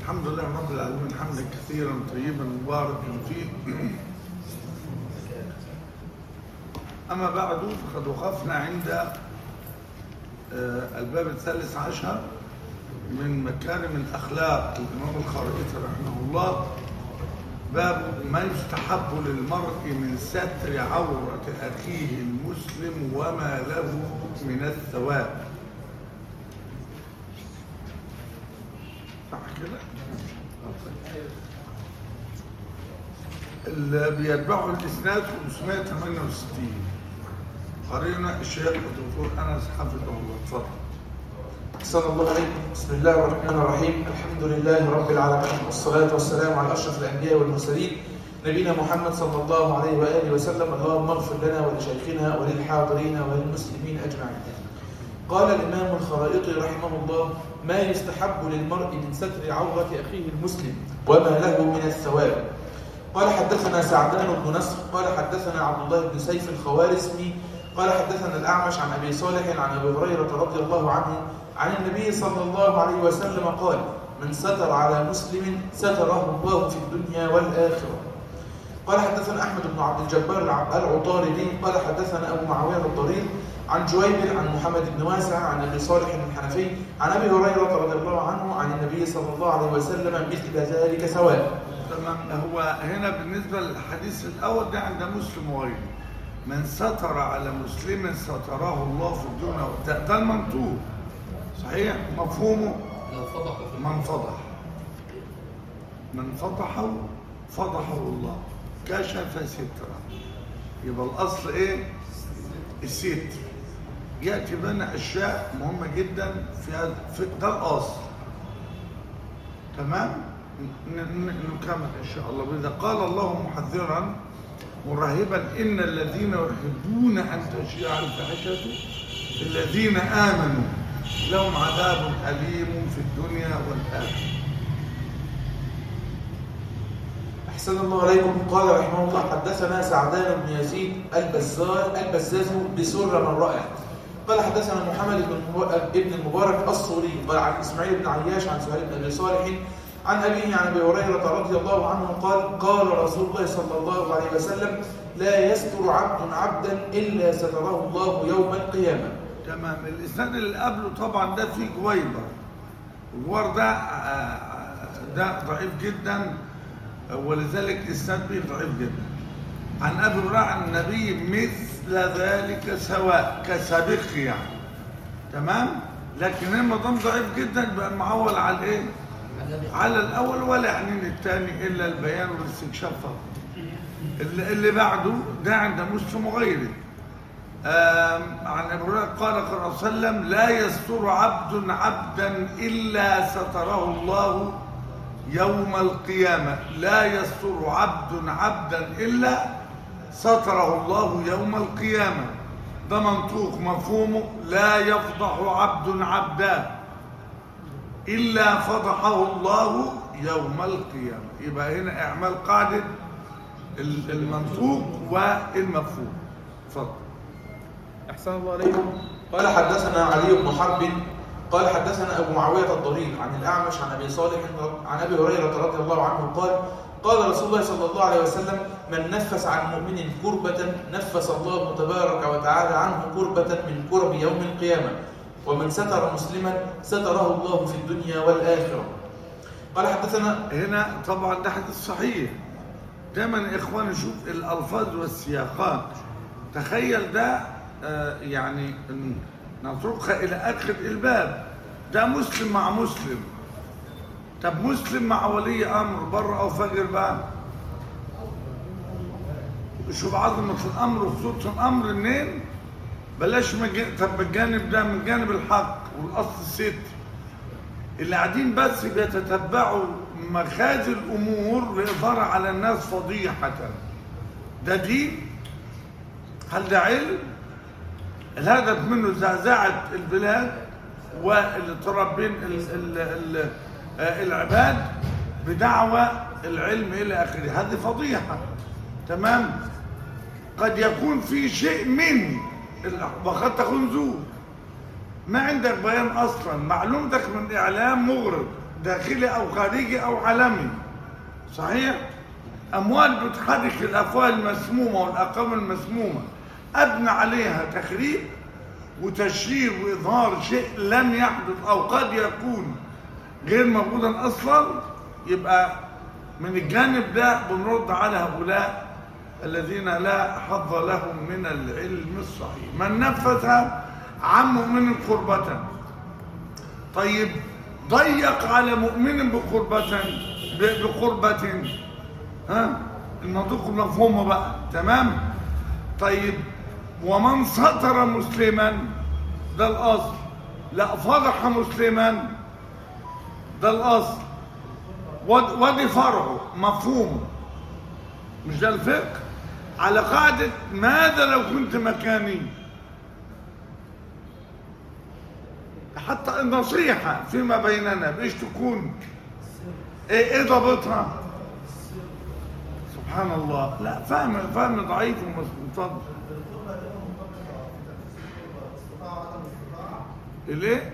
الحمد لله رب العالمين حمدا كثيرا طيبا مباركا فيه أما بعد فقد وقفنا عند آه، الباب الثالث عشر من مكارم الأخلاق الإمام الخارجي رحمه الله باب ما يستحب للمرء من ستر عورة أخيه المسلم وما له من الثواب صح كده؟ اللي بيتبعه الإسناد 568 قرينا الشيخ الدكتور أنس حفظه الله اتفضل أحسن الله عليكم بسم الله الرحمن الرحيم الحمد لله رب العالمين والصلاة والسلام على أشرف الأنبياء والمرسلين نبينا محمد صلى الله عليه وآله وسلم اللهم اغفر لنا ولشيخنا وللحاضرين وللمسلمين أجمعين قال الإمام الخرائطي رحمه الله ما يستحب للمرء من ستر عورة أخيه المسلم وما له من الثواب قال حدثنا سعدان بن نصر قال حدثنا عبد الله بن سيف الخوارزمي قال حدثنا الأعمش عن أبي صالح عن أبي هريرة رضي الله عنه عن النبي صلى الله عليه وسلم قال من ستر على مسلم ستره الله في الدنيا والآخرة قال حدثنا أحمد بن عبد الجبار العطاردي قال حدثنا أبو معاوية الضرير عن جويبر عن محمد بن واسع عن أبي صالح الحنفي عن أبي هريرة رضي الله عنه عن النبي صلى الله عليه وسلم مثل ذلك سواء تمام هو هنا بالنسبة للحديث الأول ده عند مسلم وغيره من ستر على مسلم ستره الله في الدنيا ده, ده المنطوق صحيح مفهومه من فضح من فضحه فضحه الله كشف ستره يبقى الأصل إيه الستر يأتي بنا أشياء مهمة جدا في هذا في ده الأصل تمام ن- ن- نكمل إن شاء الله وإذا قال الله محذرا مرهبا إن الذين يحبون أن تشيع الفاحشة في الذين آمنوا لهم عذاب أليم في الدنيا والآخرة أحسن الله عليكم قال رحمه الله حدثنا سعدان بن يزيد البزار البزاز بسر من رأى قال حدثنا محمد بن مو- ابن المبارك الصوري قال عن إسماعيل بن عياش عن سهيل بن أبي صالح عن أبيه عن أبي هريرة رضي الله عنه قال قال رسول الله صلى الله عليه وسلم لا يستر عبد عبدا إلا ستره الله يوم القيامة تمام الإسناد اللي قبله طبعا ده فيه جويبر الجوار ده آه، ده ضعيف جدا ولذلك الإسناد به ضعيف جدا عن أبي هريرة عن النبي مثل ذلك سواء كسابق يعني تمام لكن لما ضم ضعيف جدا يبقى معول على الايه على الاول ولا يعنين الثاني الا البيان والاستكشاف فقط اللي, اللي بعده ده عند مسلم وغيره آم، عن ابي هريره قال قال صلى الله عليه وسلم لا يستر عبد عبدا الا ستره الله يوم القيامه لا يستر عبد عبدا الا ستره الله يوم القيامه ده منطوق مفهومه لا يفضح عبد عبدا الا فضحه الله يوم القيامه يبقى هنا اعمال قاعده ال- المنطوق والمفهوم اتفضل أحسن الله عليكم قال حدثنا علي بن حرب قال حدثنا أبو معاوية الضرير عن الأعمش عن أبي صالح عن أبي هريرة رضي الله عنه قال قال رسول الله صلى الله عليه وسلم من نفس عن مؤمن كربة نفس الله تبارك وتعالى عنه كربة من كرب يوم القيامة ومن ستر مسلما ستره الله في الدنيا والآخرة قال حدثنا هنا طبعا ده حديث صحيح دايما يا اخوان نشوف الالفاظ والسياقات تخيل ده آه، يعني ن- نتركها الى اخر الباب ده مسلم مع مسلم طب مسلم مع ولي امر بر او فجر بقى شوف عظمه الامر وخطوره الامر منين بلاش من جا- طب الجانب ده من جانب الحق والاصل الست اللي قاعدين بس بيتتبعوا مخازي الامور لإظهار على الناس فضيحة ده دين هل ده علم الهدف منه زعزعة البلاد والاضطراب بين ال- ال- ال- آه، العباد بدعوى العلم الى اخره هذه فضيحة تمام قد يكون في شيء من الأخ- وقد تكون زور ما عندك بيان اصلا معلومتك من اعلام مغرض داخلي او خارجي او عالمي صحيح اموال بتحرك الافواه المسمومه والارقام المسمومه ابنى عليها تخريب وتشهير واظهار شيء لم يحدث او قد يكون غير موجودا اصلا يبقى من الجانب ده بنرد على هؤلاء الذين لا حظ لهم من العلم الصحيح من نفذ عن مؤمن قربة طيب ضيق على مؤمن بقربة ب- بقربة ها المنطق مفهومه بقى تمام طيب ومن ستر مسلما ده الاصل لا فضح مسلما ده الاصل ود- ودي فرعه مفهومه مش ده الفقه على قاعدة ماذا لو كنت مكاني حتى النصيحة فيما بيننا بإيش تكون ايه ايه ضابطها سبحان الله لا فهم فهم ضعيف ومتفضل ليه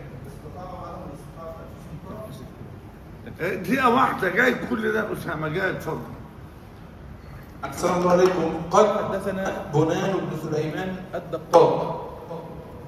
إيه، دقيقة واحدة جاي كل ده أسامة جاي اتفضل أحسن الله عليكم قال حدثنا بنان بن سليمان الدقاق قال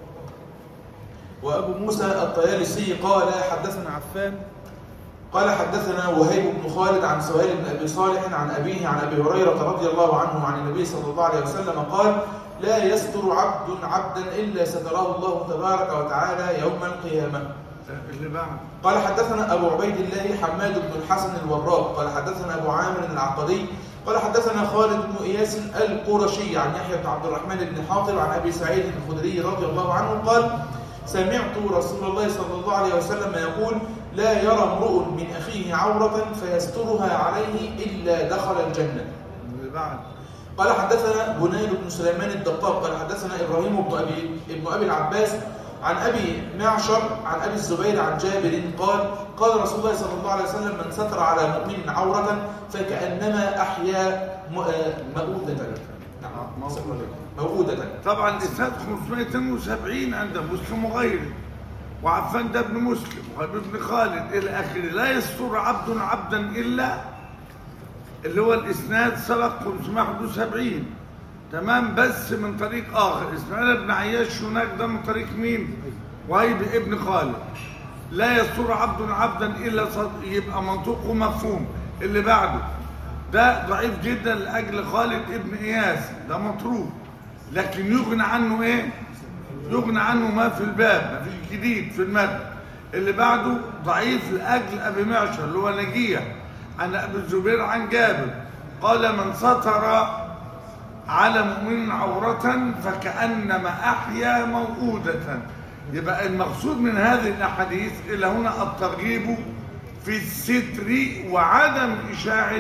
وأبو موسى الطيالسي قال حدثنا حدثنا عفان قال حدثنا وهيب بن خالد عن سهيل بن ابي صالح عن ابيه عن ابي هريره رضي الله عنه عن النبي صلى الله عليه وسلم قال لا يستر عبد عبدا الا ستره الله تبارك وتعالى يوم القيامه اللي بعد قال حدثنا ابو عبيد الله حماد بن الحسن الوراق قال حدثنا ابو عامر العقدي قال حدثنا خالد بن اياس القرشي عن يحيى بن عبد الرحمن بن حاطب عن ابي سعيد الخدري رضي الله عنه قال سمعت رسول الله صلى الله عليه وسلم يقول لا يرى امرؤ من اخيه عوره فيسترها عليه الا دخل الجنه اللي بعد قال حدثنا بنيل بن سليمان الدقاق قال حدثنا ابراهيم بن ابي ابن ابي العباس عن ابي معشر عن ابي الزبير عن جابر قال قال رسول الله صلى الله عليه وسلم من ستر على مؤمن عوره فكانما احيا م- آه، مؤودة نعم مؤودة طبعا الاسناد 572 عند مسلم وغيره وعفان ده ابن مسلم وابن ابن خالد الى اخره لا يستر عبد عبدا الا اللي هو الاسناد سبق 571 تمام بس من طريق اخر اسماعيل بن عياش هناك ده من طريق مين وهيب ابن خالد لا يستر عبد عبدا الا صد... يبقى منطقه مفهوم اللي بعده ده ضعيف جدا لاجل خالد ابن اياس ده مطروح لكن يغنى عنه ايه يغنى عنه ما في الباب ما فيش جديد في المتن اللي بعده ضعيف لاجل ابي معشر اللي هو نجيه عن ابي الزبير عن جابر قال من ستر على مؤمن عورة فكأنما أحيا موؤودة يبقى المقصود من هذه الأحاديث إلى هنا الترغيب في الستر وعدم إشاعة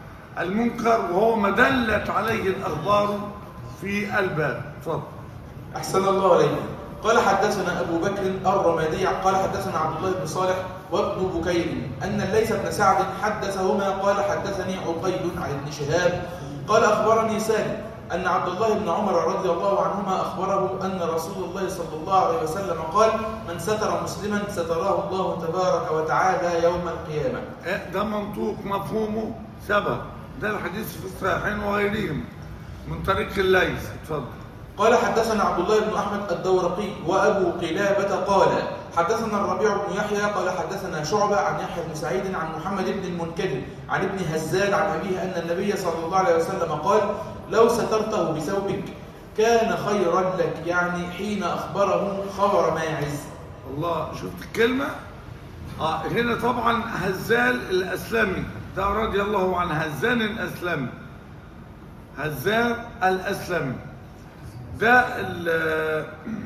المنكر وهو ما دلت عليه الأخبار في الباب تفضل أحسن الله عليكم قال حدثنا أبو بكر الرمادي قال حدثنا عبد الله بن صالح وابن بكير أن الليث بن سعد حدثهما قال حدثني عقيل عن ابن شهاب قال أخبرني سالم أن عبد الله بن عمر رضي الله عنهما أخبره أن رسول الله صلى الله عليه وسلم قال من ستر مسلما ستراه الله تبارك وتعالى يوم القيامة إيه ده منطوق مفهومه سبب ده الحديث في الصحيحين وغيرهم من طريق الليث اتفضل قال حدثنا عبد الله بن احمد الدورقي وابو قلابه قال حدثنا الربيع بن يحيى قال حدثنا شعبه عن يحيى بن سعيد عن محمد بن المنكدر عن ابن هزال عن ابيه ان النبي صلى الله عليه وسلم قال لو سترته بثوبك كان خيرا لك يعني حين اخبره خبر ماعز الله شفت الكلمة آه هنا طبعا هزال الأسلمي ده رضي الله عن هزان الأسلمي هزال الأسلمي ده ال-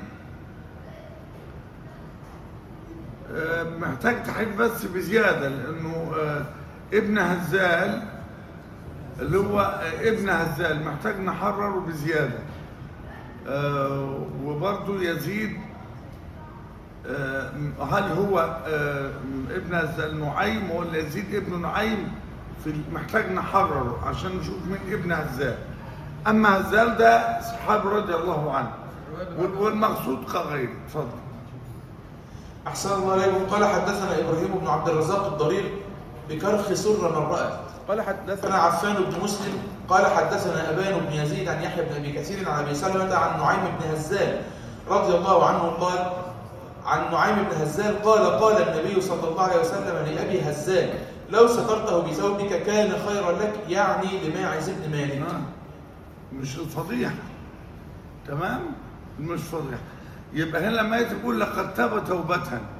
آه، محتاج تحريف بس بزيادة لأنه آه، ابن هزال اللي هو آه، ابن هزال محتاج نحرره بزيادة آه، وبرضه يزيد آه، هل هو آه، ابن هزال نعيم ولا يزيد ابن نعيم في محتاج نحرره عشان نشوف مين ابن هزال اما هزال ده صحابي رضي الله عنه وال- والمقصود كغيره اتفضل أحسن الله إليكم قال حدثنا إبراهيم بن عبد الرزاق الضرير بكرخ سر من رأى قال حدثنا حدثنا عفان بن مسلم قال حدثنا أبان بن يزيد عن يحيى بن أبي كثير عن أبي سلمة عن نعيم بن هزال رضي الله عنه قال عن نعيم بن هزال قال قال النبي صلى الله عليه وسلم لأبي هزال لو سترته بثوبك كان خيرا لك يعني لماعز بن مالك آه. مش الفضيحة تمام مش فضيحة يبقى هنا لما يجي تقول لقد تاب توبة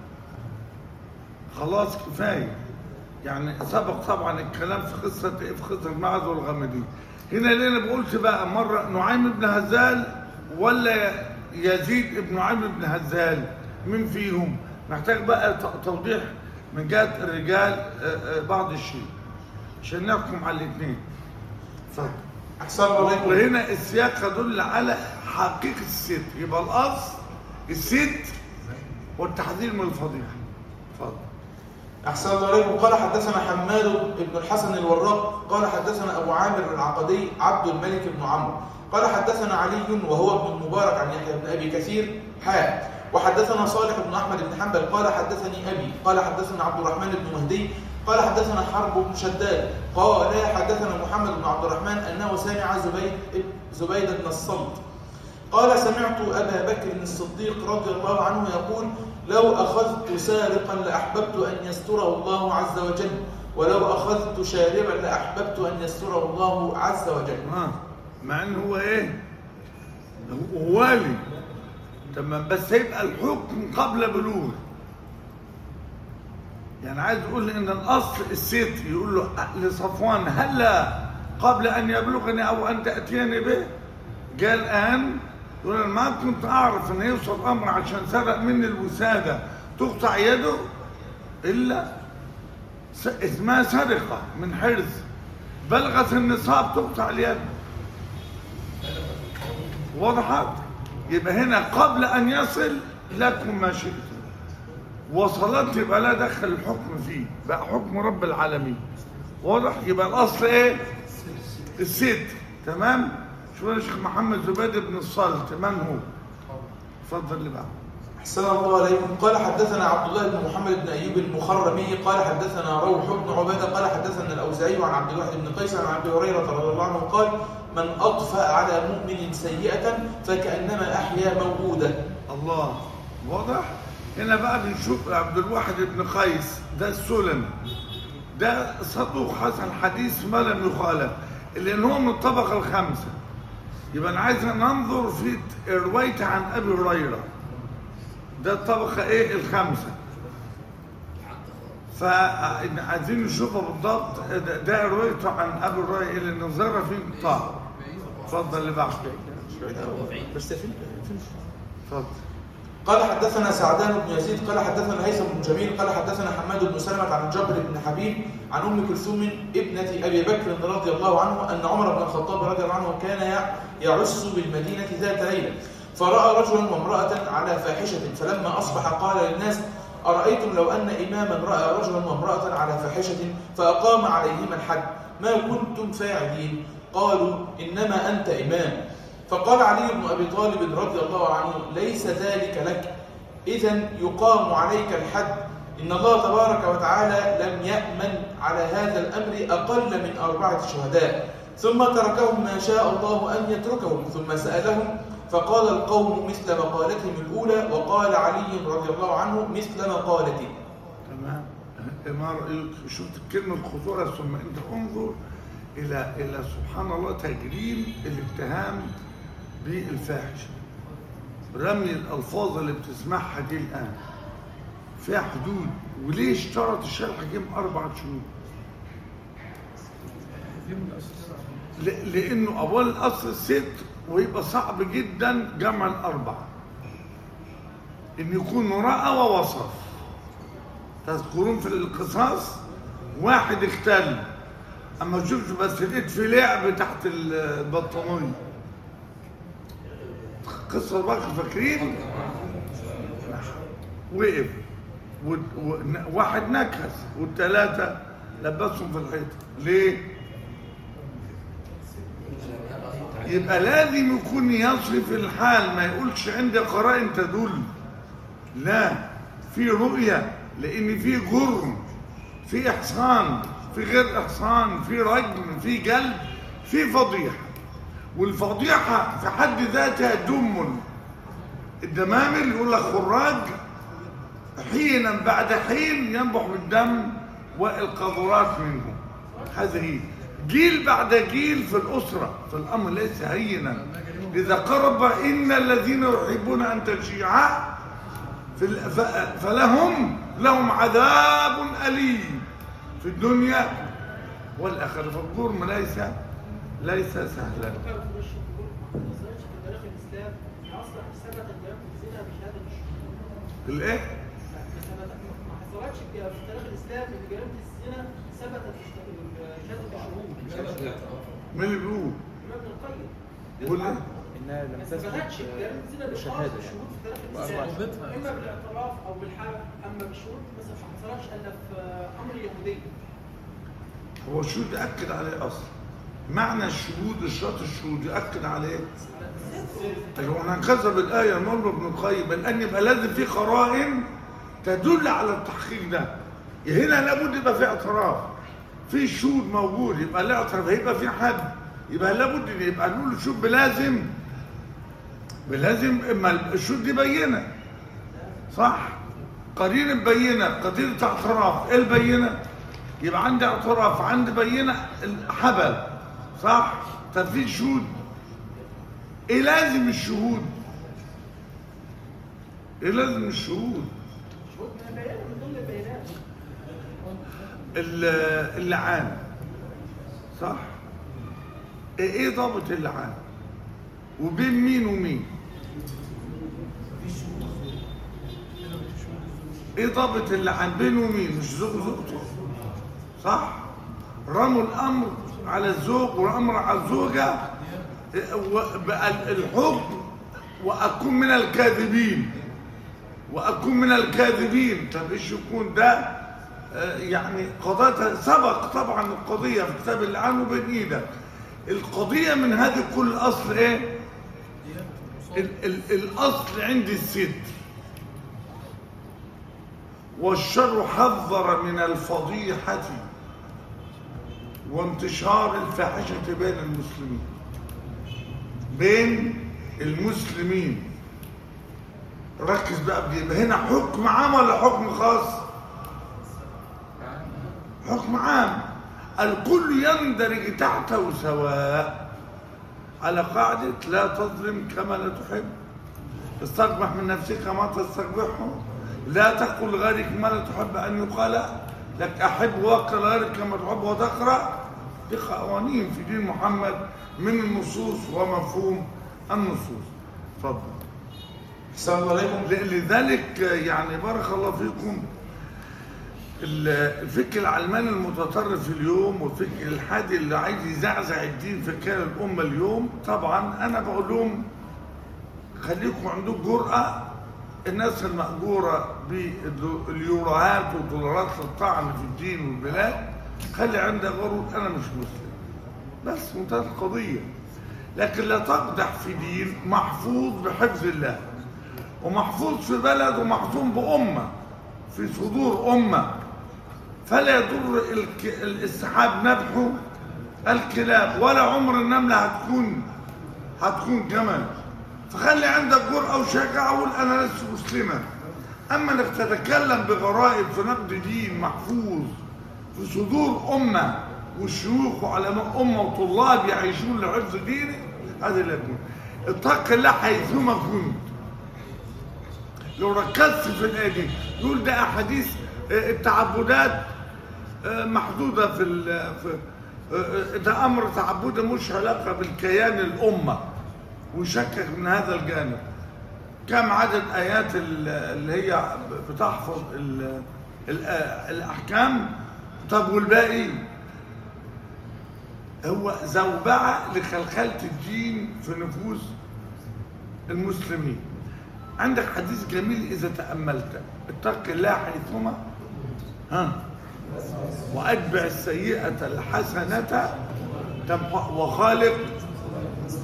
خلاص كفاية يعني سبق طبعا الكلام في قصة في قصة المعز والغامدي هنا ليه انا بقولش بقى مرة نعيم بن هزال ولا يزيد بن نعيم بن هزال مين فيهم محتاج بقى ت- توضيح من جهة الرجال آه، آه، بعض الشيء عشان نحكم على الاثنين اتفضل أحسن الله إليكم وهنا السياق يدل على حقيقة الست يبقى الأصل الست والتحذير من الفضيحة اتفضل أحسن الله إليكم قال حدثنا حماد بن الحسن الوراق قال حدثنا أبو عامر العقدي عبد الملك بن عمرو قال حدثنا علي وهو ابن المبارك عن يحيى بن أبي كثير حاء وحدثنا صالح بن أحمد بن حنبل قال حدثني أبي قال حدثنا عبد الرحمن بن مهدي قال حدثنا حرب بن شداد قال حدثنا محمد بن عبد الرحمن أنه سمع زبيد زبيد بن الصلت قال سمعت أبا بكر الصديق رضي الله عنه يقول لو أخذت سارقا لأحببت أن يستره الله عز وجل ولو أخذت شاربا لأحببت أن يستره الله عز وجل اه مع ان هو ايه هو والي تمام بس يبقى الحكم قبل بلوغ يعني عايز يقول ان الاصل الست يقول له لصفوان هلا قبل ان يبلغني او ان تاتيني به جاء الان يقول انا ما كنت اعرف ان يوصل امر عشان سرق مني الوساده تقطع يده الا س- اسمها سرقه من حرز بلغت النصاب تقطع اليد وضحت يبقى هنا قبل ان يصل لكم ما شئتم وصلت يبقى لا دخل الحكم فيه بقى حكم رب العالمين واضح يبقى الاصل ايه الست تمام شو يا شيخ محمد زبيد بن الصالح من هو اتفضل اللي بعده أحسن الله عليكم قال حدثنا عبد الله بن محمد بن أيوب المخرمي قال حدثنا روح بن عبادة قال حدثنا الأوزاعي عن عبد الواحد بن قيس عن أبي هريرة رضي الله عنه قال من أطفأ على مؤمن سيئة فكأنما أحيا موجودة الله واضح هنا بقى بنشوف عبد الواحد بن قيس ده السلمي ده صدوق حسن حديث ما لم يخالف لان هو من الطبقه الخامسه يبقى انا عايز ننظر في روايته عن ابي هريره ده الطبقه ايه الخامسه فعايزين نشوفها بالضبط ده, ده روايته عن ابي هريره اللي نظرها في انقطاع اتفضل اللي بعده بس فين فين اتفضل قال حدثنا سعدان بن يزيد قال حدثنا هيثم بن جميل قال حدثنا حماد بن سلمة عن جبر بن حبيب عن أم كلثوم ابنة أبي بكر رضي الله عنه أن عمر بن الخطاب رضي الله عنه كان يع- يعس بالمدينة ذات ليلة فرأى رجلا وامرأة على فاحشة فلما أصبح قال للناس أرأيتم لو أن إماما رأى رجلا وامرأة على فاحشة فأقام عليهما الحد ما كنتم فاعلين قالوا إنما أنت إمام فقال علي بن أبي طالب رضي الله عنه ليس ذلك لك إذا يقام عليك الحد إن الله تبارك وتعالى لم يأمن على هذا الأمر أقل من أربعة شهداء ثم تركهم ما شاء الله أن يتركهم ثم سألهم فقال القوم مثل مقالتهم الأولى وقال علي رضي الله عنه مثل مقالته تمام ما رأيك شفت كلمة خطورة ثم أنت انظر إلى إلى سبحان الله تجريم الاتهام بالفاحشة رمي الألفاظ اللي بتسمعها دي الآن فيها حدود وليه اشترط الشيخ الحكيم أربع شهور؟ ل- لأنه أول الأصل الست ويبقى صعب جدا جمع الأربعة إن يكون رأى ووصف تذكرون في القصاص واحد اختل اما شفت بس لقيت في لعب تحت البطانيه قصه البكر فاكرين وقف و- و- واحد نكس والثلاثه لبسهم في الحيطه ليه يبقى لازم يكون يصرف الحال ما يقولش عندي قرائن تدل لا في رؤية لأن في جرم في إحصان في غير إحصان في رجم في جلد في فضيحة والفضيحة في حد ذاتها دم الدمامل يقول لك خراج حينا بعد حين ينبح بالدم والقاذورات منه هذه جيل بعد جيل في الأسرة في الأمر ليس هينا إذا قرب إن الذين يحبون أن تشيع في ال- ف- فلهم لهم عذاب أليم في الدنيا والآخرة فالجرم ليس ليس سهلا الايه ما حصلتش في تاريخ الاسلام ان جريمه الزنا ثبتت شهاده الشهود مين اللي بيقول ابن القيم بيقول ايه انها لم ما ثبتتش تثبت جريمه الزنا بشهاده بالشهاده يعني الشهود في تاريخ وأربعة الاسلام اما بالاعتراف او بالحرب اما بالشهود مثلا ما حصلتش الا في امر اليهوديه هو الشهود يأكد عليه أصلا معنى الشهود الشرط الشهود يأكد عليه أيوة احنا كذب الآية نور ابن القيم لأن يبقى لازم في قرائن تدل على التحقيق ده هنا لابد يبقى في اعتراف في شهود موجود يبقى لا اعتراف هيبقى في حد يبقى لابد ان يبقى نقول الشهود بلازم بلازم اما الشهود دي بينه صح قرينة بينة قضية اعتراف ايه البينة يبقى عندي اعتراف عندي بينة الحبل صح طب في شهود ايه لازم الشهود ايه لازم الشهود شهود من البيانات من ضمن البيانات ال- اللعان صح ايه إيه ضابط اللعان وبين مين ومين ايه ضابط اللعان بين ومين مش زوج وزوجته صح رموا الامر على الزوج والامر على الزوجه إيه، وبقى الحكم واكون من الكاذبين واكون من الكاذبين طب ايش يكون ده آه، يعني قضاء سبق طبعا القضيه في كتاب اللعان وبين ايدك القضيه من هذه كل اصل ايه ال ال الاصل عندي الستر والشر حذر من الفضيحه وانتشار الفاحشه بين المسلمين بين المسلمين ركز بقى بدي يبقى هنا حكم عام ولا حكم خاص حكم عام الكل يندرج تحته سواء على قاعدة لا تظلم كما لا تحب استقبح من نفسك ما تستقبحه لا تقل لغيرك ما لا تحب أن يقال لك أحب واقع غيرك كما تحب وتقرأ دي قوانين في دين محمد من النصوص ومفهوم النصوص اتفضل السلام الله عليكم ل- لذلك يعني بارك الله فيكم ال- الفكر العلماني المتطرف اليوم والفكر الحادي اللي عايز يزعزع الدين في كيان الأمة اليوم طبعا أنا بقول لهم خليكم عندكم جرأة الناس المأجورة باليوروهات والدولارات للطعن في الدين والبلاد خلي عندها غرور أنا مش مسلم بس منتهى القضية لكن لا تقدح في دين محفوظ بحفظ الله ومحفوظ في بلد ومحفوظ بأمة في صدور أمة فلا يضر الك- السحاب نبحه الكلاب ولا عمر النملة هتكون هتكون جمل فخلي عندك جرأة وشجاعة وقول أنا لست مسلما أما إنك تتكلم بغرائب في نقد دين محفوظ في صدور أمة وشيوخ وعلماء أمة وطلاب يعيشون لحفظ دينه هذا لا يكون اتق الله حيثما كنت لو ركزت في الآية دي يقول ده أحاديث آه، التعبدات آه، محدودة في ال- في آه، آه، ده أمر تعبدي مش علاقة بالكيان الأمة ويشكك من هذا الجانب كم عدد آيات ال- اللي هي بتحفظ ال- ال- آه، الأحكام طب والباقي هو زوبعة لخلخلة الدين في نفوس المسلمين عندك حديث جميل إذا تأملت اتق الله حيثما ها وأتبع السيئة الحسنة تمحى وخالق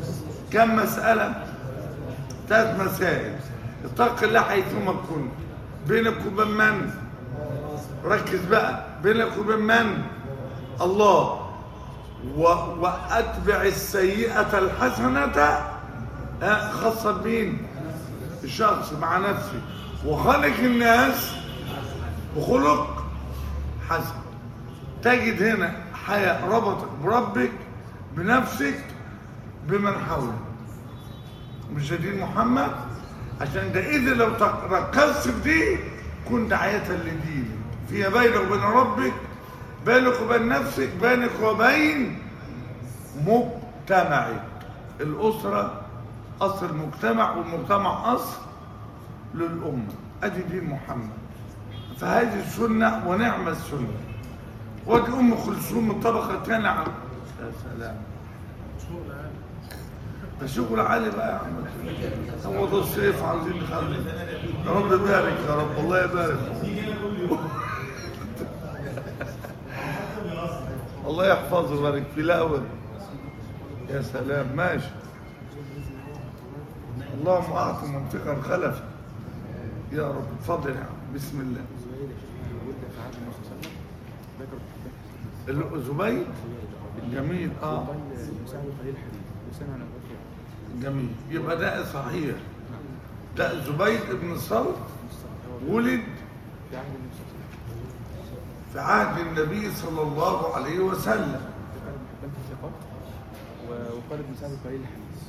كم مسألة ثلاث مسائل اتق الله حيثما كنت بينك وبين من ركز بقى بينك وبين من الله و... واتبع السيئه الحسنه آه، خاصه بمين الشخص مع نفسه وخلق الناس بخلق حسن تجد هنا حياة ربطك بربك بنفسك بمن حولك مش دين محمد عشان ده اذا لو تق- ركزت في دي كنت دعاية لدينك فيها بينك وبين ربك بينك وبين نفسك بينك وبين مجتمعك الأسرة أصل المجتمع والمجتمع أصل للأمة أدي دين محمد فهذه السنة ونعم السنة ودي أم كلثوم الطبقة الثانية عن يا سلام ده شغل عالي بقى يا عم هو ده الصيف عايزين نخلي يا رب يبارك يا رب الله يبارك الله يحفظه ويبارك في الأول يا سلام ماشي اللهم أعط منطقا خلفا يا رب اتفضل يا عم بسم الله الزبيد جميل اه جميل يبقى ده صحيح ده زبيد بن صلت ولد في عهد النبي صلى الله عليه وسلم وخالد بن سعد قليل الحديث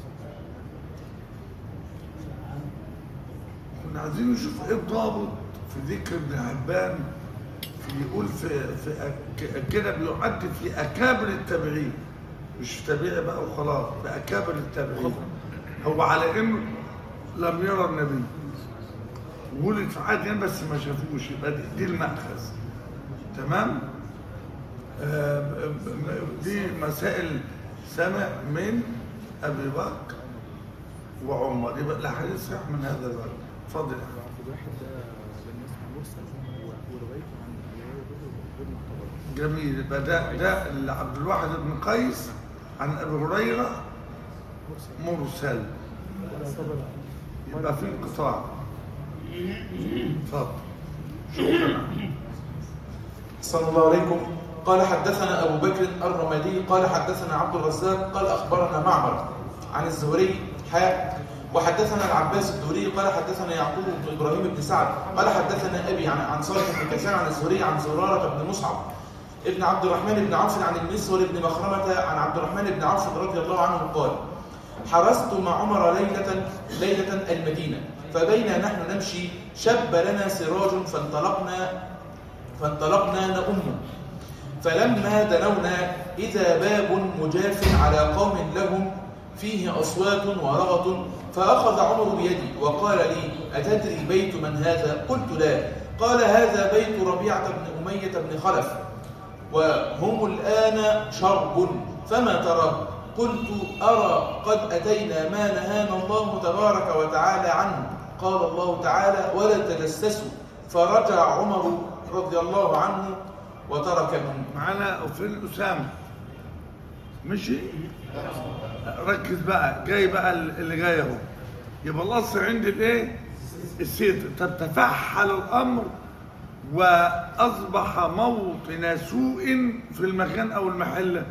كنا عايزين نشوف ايه الضابط في ذكر ابن حبان في يقول في, في أك- كده بيعد في اكابر التابعين مش تابعي بقى وخلاص في اكابر التابعين هو على انه لم يرى النبي ولد في عهد النبي بس ما شافوش يبقى دي, دي المأخذ تمام آه، ب- ب- دي مسائل سمع من ابي بكر وعمر يبقى الاحاديث صحيح من هذا الباب اتفضل يا أحمد. عبد الواحد ده بالنسبه مرسل و- وروايته عن الروايه غير غير معتبره جميل يبقى ده ده اللي عبد الواحد بن قيس عن ابي هريره مرسل ولا يعتبر يبقى في انقطاع اتفضل شكرا صلى الله عليكم قال حدثنا أبو بكر الرمادي قال حدثنا عبد الرزاق قال أخبرنا معمر عن الزهري حاء وحدثنا العباس الدوري قال حدثنا يعقوب بن إبراهيم بن سعد قال حدثنا أبي عن عن صالح بن كيسان عن الزهري عن زرارة بن مصعب ابن عبد الرحمن بن عوف عن المسور بن مخرمة عن عبد الرحمن بن عوف رضي الله عنه قال حرست مع عمر ليلة ليلة المدينة فبينا نحن نمشي شب لنا سراج فانطلقنا فانطلقنا نؤمه فلما دنونا إذا باب مجاف على قوم لهم فيه أصوات ورغط فأخذ عمر بيدي وقال لي أتدري بيت من هذا؟ قلت لا قال هذا بيت ربيعة بن أمية بن خلف وهم الآن شرب فما ترى قلت أرى قد أتينا ما نهانا الله تبارك وتعالى عنه قال الله تعالى ولا تجسسوا فرجع عمر رضي الله عنه وتركهم معانا فين اسامه مشي ركز بقى جاي بقى اللي جاي اهو يبقى الاصل عندي الايه السيط طب تفحل الامر واصبح موطن سوء في المكان او المحله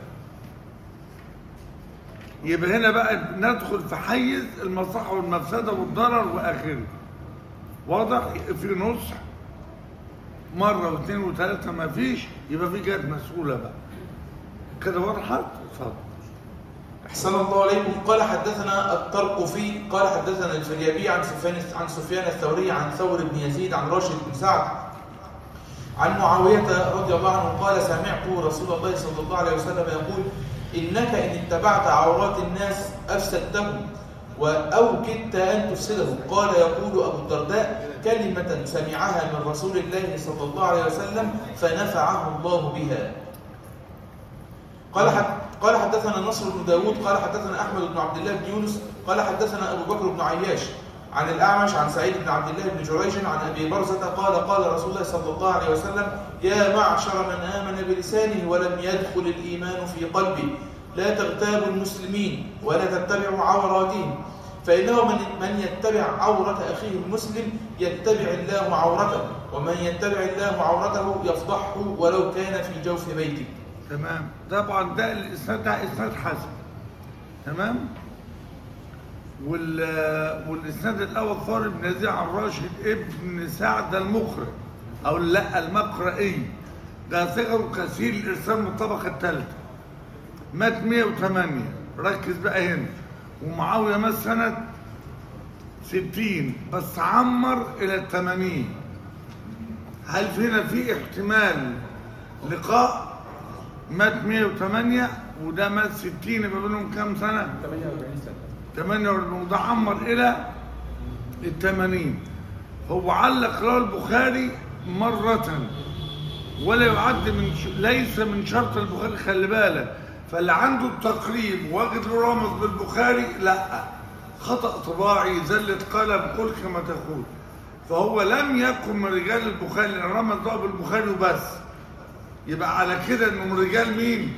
يبقى هنا بقى ندخل في حيز المصلحه والمفسده والضرر واخره واضح في نصح مره واثنين وثلاثه ما فيش يبقى في جهه مسؤوله بقى كده وضحت اتفضل أحسن الله عليكم قال حدثنا الطرقفي قال حدثنا الفريابي عن سفيان عن سفيان الثوري عن ثور بن يزيد عن راشد بن سعد عن معاوية رضي الله عنه قال سمعت رسول الله صلى الله عليه وسلم يقول إنك إن اتبعت عورات الناس أفسدتهم و- أو كدت أن تفسدهم قال يقول أبو الدرداء كلمة سمعها من رسول الله صلى الله عليه وسلم فنفعه الله بها قال حد قال حدثنا نصر بن داود قال حدثنا احمد بن عبد الله بن يونس قال حدثنا ابو بكر بن عياش عن الاعمش عن سعيد بن عبد الله بن جريج عن ابي برزه قال قال رسول الله صلى الله عليه وسلم يا معشر من امن بلسانه ولم يدخل الايمان في قلبه لا تغتابوا المسلمين ولا تتبعوا عوراتهم فإنه من من يتبع عورة أخيه المسلم يتبع الله عورته ومن يتبع الله عورته يفضحه ولو كان في جوف بيته تمام طبعا ده الاسناد ده اسناد حسن تمام وال والاسناد الاول ثور بن يزيد عن راشد ابن سعد المقرئ او لا المقرئي ده ثقه كثير الارسال من الطبقه الثالثه مات 108 ركز بقى هنا ومعاويه مات سنه 60 بس عمر الى ال 80 هل فينا في احتمال لقاء مات 108 وده مات 60 يبقى بينهم كام سنه 48 سنه 48 وده عمر الى ال 80 هو علق رواه البخاري مرة ولا يعد من ش... ليس من شرط البخاري خلي بالك فاللي عنده التقريب واخد له رامز بالبخاري لا خطأ طباعي زلة قلم قل كما تقول فهو لم يكن من رجال البخاري لأن رمز ده بالبخاري وبس يبقى على كده انه من رجال مين؟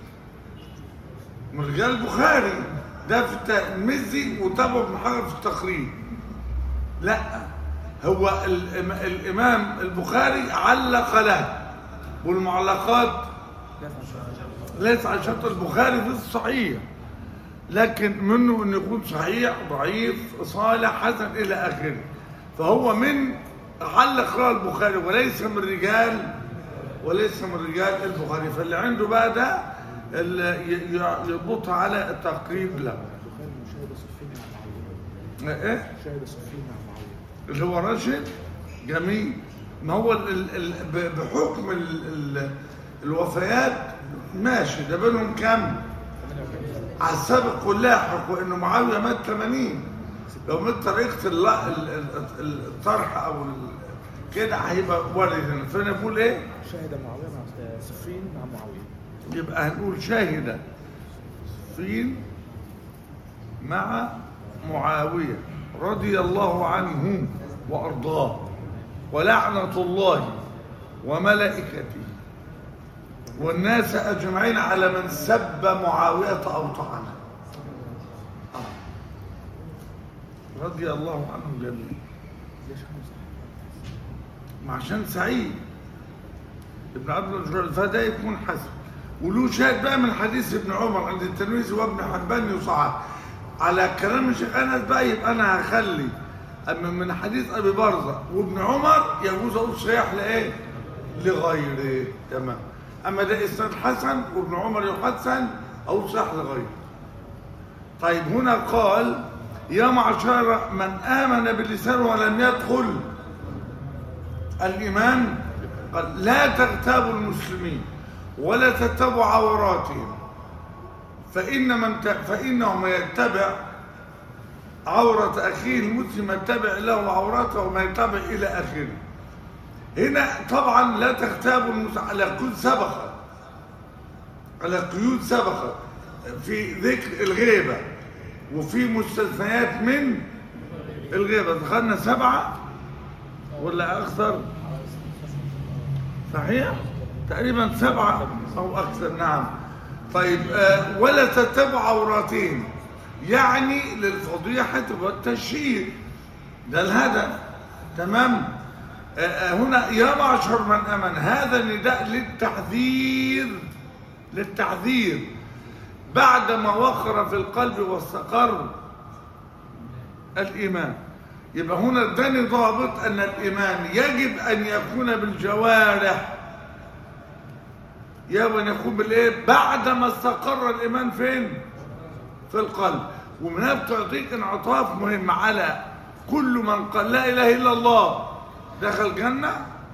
من رجال البخاري ده في المزي وتابعه ابن حجر في التقريب لا هو الإم- الامام البخاري علق له والمعلقات ليس على شرط البخاري في الصحيح لكن منه انه يكون صحيح ضعيف صالح حسن الى اخره فهو من علق رواه البخاري وليس من رجال وليس من رجال البخاري فاللي عنده بقى ده اللي ي- ي- يضبط على التقريب له البخاري مشاهد صفين مع معاويه ايه مشاهد صفين مع معاويه اللي هو راشد جميل ما هو ال ال ال ب- بحكم ال ال الوفيات ماشي ده بينهم كام على السابق واللاحق وانه معاويه مات 80 لو من طريقه الل- ال- ال- ال- الطرح او ال- كده هيبقى وارد هنا فانا بقول ايه شاهد معاويه مع آه، صفين مع معاويه يبقى هنقول شاهد صين مع معاوية رضي الله عنه وأرضاه ولعنة الله وملائكته والناس أجمعين على من سب معاوية أو طعنه آه. رضي الله عنهم جميعا ليش خمسه ما عشان سعيد ابن عبد الرجل فده يكون حسن وله شاهد بقى من حديث ابن عمر عند الترمذي وابن حبان يصعد على كلام الشيخ انس بقى يبقى انا هخلي اما من حديث ابي برزه وابن عمر يجوز اقول صحيح لايه؟ لغيره تمام اما ده اسناد حسن وابن عمر يحسن او صحيح لغيره طيب هنا قال يا معشر من امن باللسان ولم يدخل الإيمان قال لا تغتابوا المسلمين ولا تتبعوا عوراتهم فإن من ت... فإنه من يتبع عورة أخيه المسلم يتبع له عورته وما يتبع إلى آخره هنا طبعا لا تغتابوا المسلمين على قيود سبقت على قيود سبقت في ذكر الغيبة وفي مستثنيات من الغيبة دخلنا سبعة ولا أكثر صحيح تقريبا سبعة أو أكثر نعم طيب آه ولا تتبع عوراتهم يعني للفضيحة والتشهير ده الهدف تمام آه آه هنا يا معشر من أمن هذا نداء للتحذير للتحذير بعدما وقر في القلب واستقر الإيمان يبقى هنا اداني ضابط ان الايمان يجب ان يكون بالجوارح يجب ان يكون بالايه بعدما استقر الايمان فين في القلب ومن هنا بتعطيك انعطاف مهم على كل من قال لا اله الا الله دخل الجنه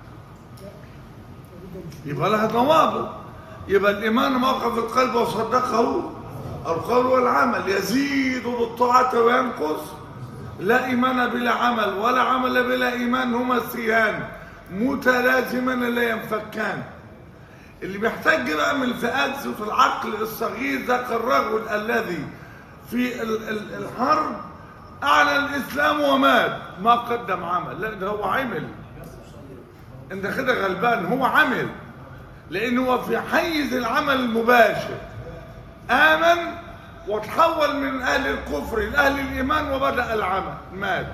يبقى لها ضوابط يبقى الايمان موقف القلب وصدقه القول والعمل يزيد بالطاعه وينقص لا إيمان بلا عمل ولا عمل بلا إيمان هما السيان متلازمان لا ينفكان اللي بيحتاج بقى من الفئات في العقل الصغير ذاك الرجل الذي في ال- ال- الحرب أعلن الإسلام ومات ما قدم عمل لا ده هو عمل انت كده غلبان هو عمل لأنه هو في حيز العمل المباشر آمن وتحول من اهل الكفر لاهل الايمان وبدا العمل مات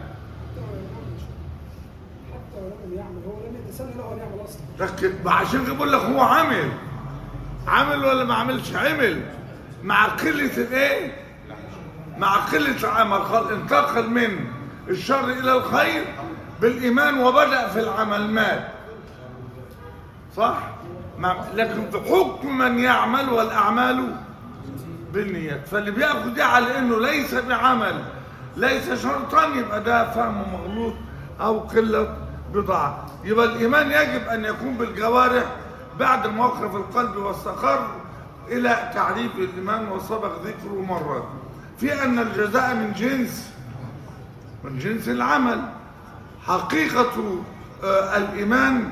حتى ولو لم يعمل هو لم يتسنى له ان يعمل اصلا لكن ما عشان كده بقول لك هو عمل عمل ولا ما عملش عمل مع قله الايه مع قله العمل خل- انتقل من الشر الى الخير بالايمان وبدا في العمل مات صح مع لكن في حكم من يعمل والاعمال بالنيات فاللي بياخد ده على انه ليس بعمل ليس شرطا يبقى ده فهم مغلوط او قله بضاعه يبقى الايمان يجب ان يكون بالجوارح بعد ما وقر في القلب واستقر الى تعريف الايمان وسبق ذكره مره في ان الجزاء من جنس من جنس العمل حقيقه آه، الايمان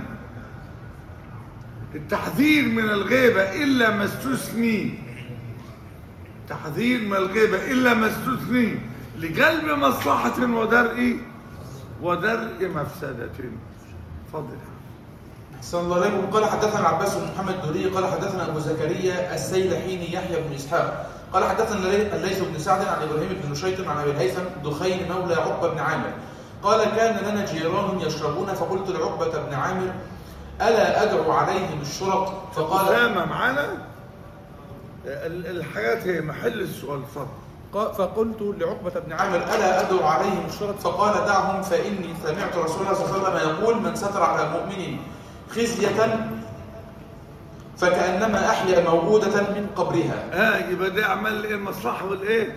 التحذير من الغيبه الا ما استثني تحذير من الغيبة إلا ما استثني لجلب مصلحة ودرء ودرء مفسدة فضل صلى الله عليه وسلم قال حدثنا عباس بن محمد الدوري قال حدثنا ابو زكريا السيلحيني يحيى بن اسحاق قال حدثنا الليث بن سعد عن ابراهيم بن نشيط عن ابي الهيثم دخين مولى عقبه بن عامر قال كان لنا جيران يشربون فقلت لعقبه بن عامر الا ادعو عليهم الشرط فقال أسامة معانا ال- الحاجات هي محل السؤال فضل قال- فقلت لعقبة بن عامر ألا أدعو عليهم الشرط فقال دعهم فإني سمعت رسول الله صلى الله عليه وسلم يقول من ستر على مؤمن خزية فكأنما أحيا موؤودة من قبرها ها يبقى ده عمل ايه المصلحة والايه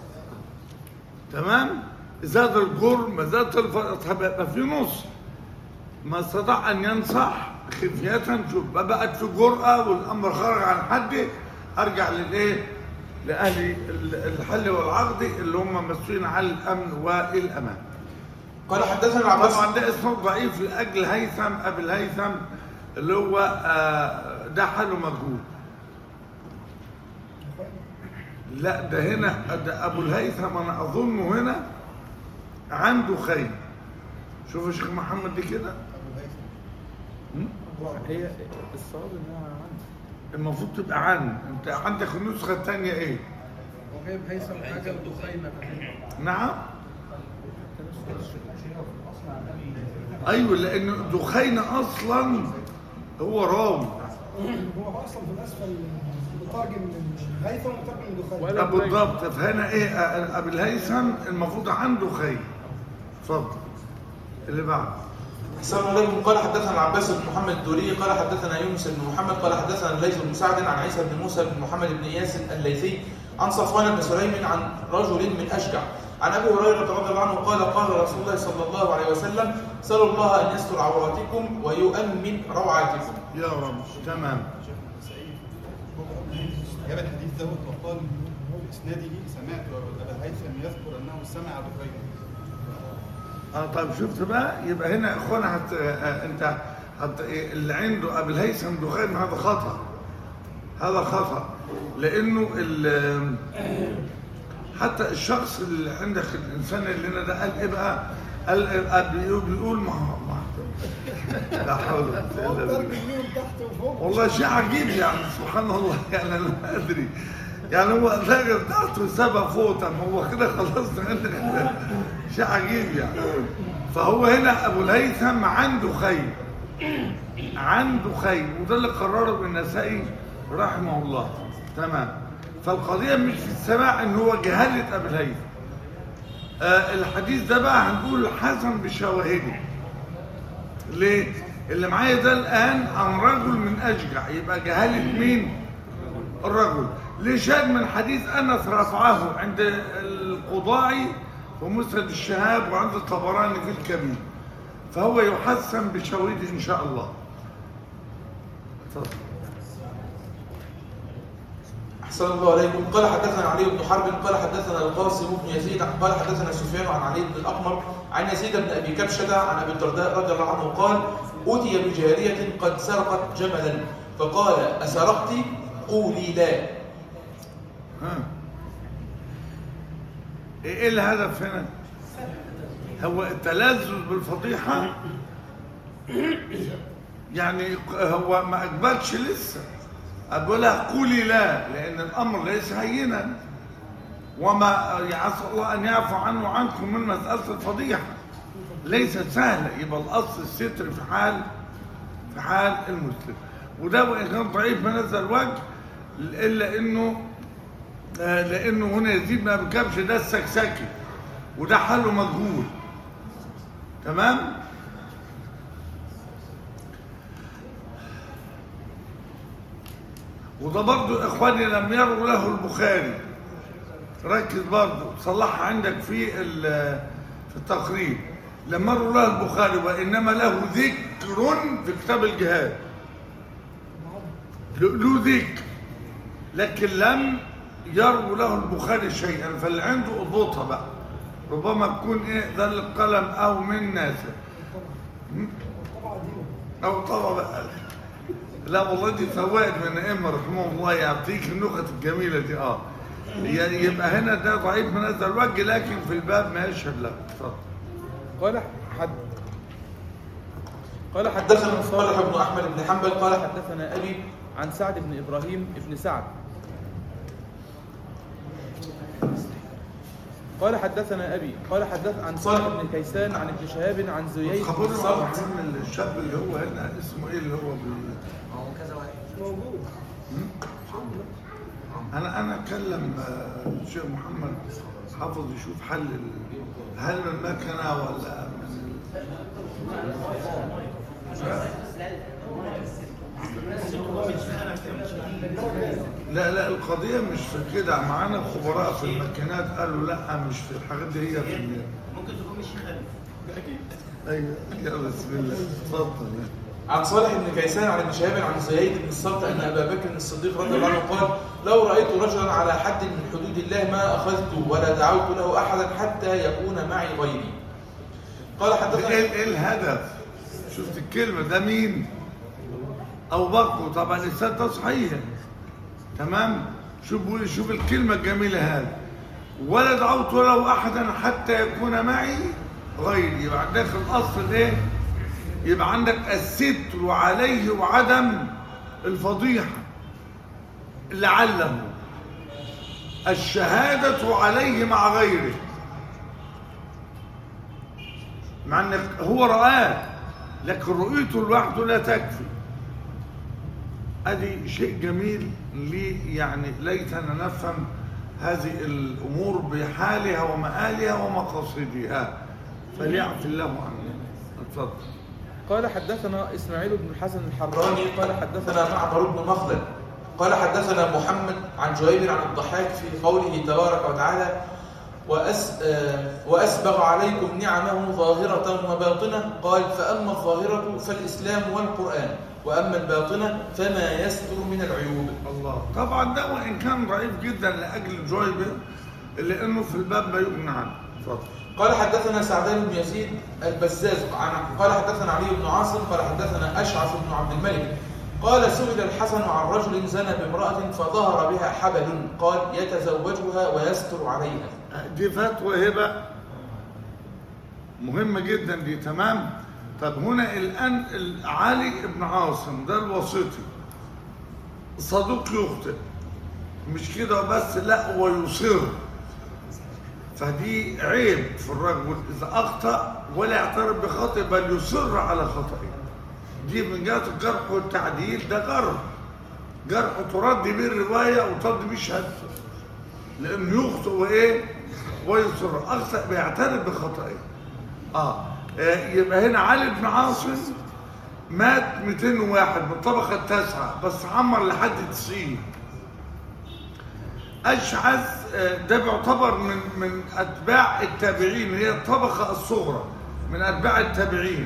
تمام زاد الجرم زاد الفرق طب يبقى في نص ما استطاع ان ينصح خفية شوف بقى بقت في جرأة والامر خرج عن حده ارجع للايه لاهل ال- الحل والعقد اللي هم مسؤولين عن الامن والامان قال حدثنا العباس طبعا ده اسمه ضعيف لاجل هيثم ابي الهيثم اللي هو آه، ده حاله مجهول لا ده هنا ده ابو الهيثم انا اظنه هنا عنده خير شوف يا شيخ محمد دي كده م? هي الصواب انها عندي المفروض تبقى عن انت عندك النسخه الثانيه ايه وجايب هيثم حاجه ودخيمه نعم ايوه لان دخينه اصلا هو راوي هو اصلا في الاسفل مترجم من هيثم ومترجم من دخان ولا طب بالضبط فهنا ايه آه، ابو الهيثم المفروض عنده خير اتفضل اللي بعد السلام عليكم قال حدثنا العباس بن محمد الدوري قال حدثنا يونس بن محمد قال حدثنا الليث بن سعد عن عيسى بن موسى بن محمد بن اياس الليثي عن صفوان بن سليم عن رجل من اشجع عن ابي هريره رضي الله عنه قال قال رسول الله صلى الله عليه وسلم سلوا الله ان يستر عوراتكم ويؤمن روعاتكم يا رب تمام جاب الحديث دوت وقال باسناده سمعت ابا الهيثم يذكر انه سمع دخيلا اه طيب شفت بقى يبقى هنا يا اخوانا هت... آه انت هت... إيه، اللي عنده ابو الهيثم دخان هذا خطا هذا خطا لانه ال... حتى الشخص اللي عندك الانسان اللي هنا ده قال ايه بقى قال قال بيقول بيقول ما ما لا حول ولا قوه الا ضرب بالله اليمين تحت وفوق والله شيء عجيب يعني سبحان الله يعني انا ما ادري يعني هو الراجل بتاعته سبب فوتا هو كده خلصنا عندك شيء عجيب يعني فهو هنا ابو الهيثم عنده خير عنده خير وده اللي قرره ابن النسائي رحمه الله تمام فالقضيه مش في السماع ان هو جهاله ابو الهيثم آه الحديث ده بقى هنقول حسن بشواهده ليه؟ اللي معايا ده الآن عن رجل من أشجع يبقى جهالة مين؟ الرجل ليه شاهد من حديث أنس رفعه عند القضاعي ومسند الشهاب وعند الطبراني في الكبير فهو يحسن بشواهده إن شاء الله اتفضل أحسن الله عليكم قال حدثنا علي بن حرب قال حدثنا القاسم بن يزيد قال حدثنا سفيان عن علي بن الأقمر عن يزيد بن أبي كبشة عن أبي الدرداء رضي الله عنه قال أتي بجارية قد سرقت جملا فقال أسرقت قولي لا ها ايه الهدف هنا هو التلذذ بالفضيحة يعني هو ما اقبلش لسه اقول لها قولي لا لان الامر ليس هينا وما عسى الله ان يعفو عنه وعنكم من مساله الفضيحه ليست سهله يبقى الاصل الستر في حال في حال المسلم وده وان كان ضعيف من هذا الوجه الا انه آه، لانه هنا يزيد ما بكبش ده السكسكي وده حله مجهول تمام وده برضو اخواني لم يروا له البخاري ركز برضو صلحها عندك في ال- في التقريب لم يروا له البخاري وانما له ذكر في كتاب الجهاد له له ذكر لكن لم يروا له البخاري شيئا فاللي عنده اضبطها بقى ربما تكون ايه ذل القلم او من ناسه طبعا دي او طبعا بقى لا والله دي فوائد من ائمه رحمه الله يعطيك النكت الجميله دي اه ي- يبقى هنا ده ضعيف من هذا الوجه لكن في الباب ما يشهد له اتفضل قال حد قال حدثنا حدثنا صالح صالح بن احمد بن حنبل قال قال حدثنا أبي عن سعد بن إبراهيم بن سعد قال حدثنا أبي قال حدث عن صالح بن كيسان عن ابن شهاب عن زييد بن خبرنا صبح عن الشاب اللي هو هنا اسمه ايه اللي هو بي... موجود انا انا اكلم آه، الشيخ محمد حافظ يشوف حل ال- هل من مكنه ولا من لا لا القضيه مش في كده معانا خبراء في الماكينات قالوا لا مش في الحاجات دي هي في ال- ممكن تكون مش خالد ايوه يا بسم الله اتفضل عن صالح بن كيسان عن ابن شهاب عن زيد بن الصلت ان ابا بكر الصديق رضي الله عنه قال لو رايت رجلا على حد من حدود الله ما اخذته ولا دعوت له احدا حتى يكون معي غيري قال حدثنا ايه ايه الهدف شفت الكلمه ده مين او بكر طبعا الانسان ده صحيح تمام شوف بيقول شوف الكلمه الجميله هذه ولا دعوت له احدا حتى يكون معي غيري يبقى عندك الاصل ايه يبقى عندك الستر عليه وعدم الفضيحه لعله الشهاده عليه مع غيره مع ان هو رآه لكن رؤيته لوحده لا تكفي ادي شيء جميل لي يعني ليتنا نفهم هذه الامور بحالها ومآلها ومقاصدها فليعفي الله عنا اتفضل قال حدثنا إسماعيل بن الحسن الحراني قال حدثنا حدثنا معمر بن مخلد قال حدثنا محمد عن جويبر عن الضحاك في قوله تبارك وتعالى وأس آه، وأسبغ عليكم نعمه ظاهرة وباطنة قال فأما الظاهرة فالإسلام والقرآن وأما الباطنة فما يستر من العيوب الله طبعا ده وان كان ضعيف جدا لاجل جويبر لانه في الباب ما يغنى عنه اتفضل قال حدثنا سعدان بن يزيد البزاز عن قال حدثنا علي بن عاصم قال حدثنا أشعث بن عبد الملك قال سئل الحسن عن رجل زنى بامرأة فظهر بها حبل قال يتزوجها ويستر عليها دي فتوى هبه مهمه جدا دي تمام طب هنا الان علي بن عاصم ده الوسيطي صدوق يخطئ مش كده بس لا ويصر فدي عيب في الرجل اذا اخطا ولا يعترف بخطئ بل يصر على خطئه دي من جهه الجرح والتعديل ده جرح جرح ترد به الروايه وترد به شهادته لانه يخطئ وايه ويصر اخطا بيعترف بخطئه اه آه، يبقى هنا علي بن عاصم مات 201 بالطبقه التاسعه بس عمر لحد 90 اشعث آه، ده بيعتبر من من اتباع التابعين هي الطبقه الصغرى من اتباع التابعين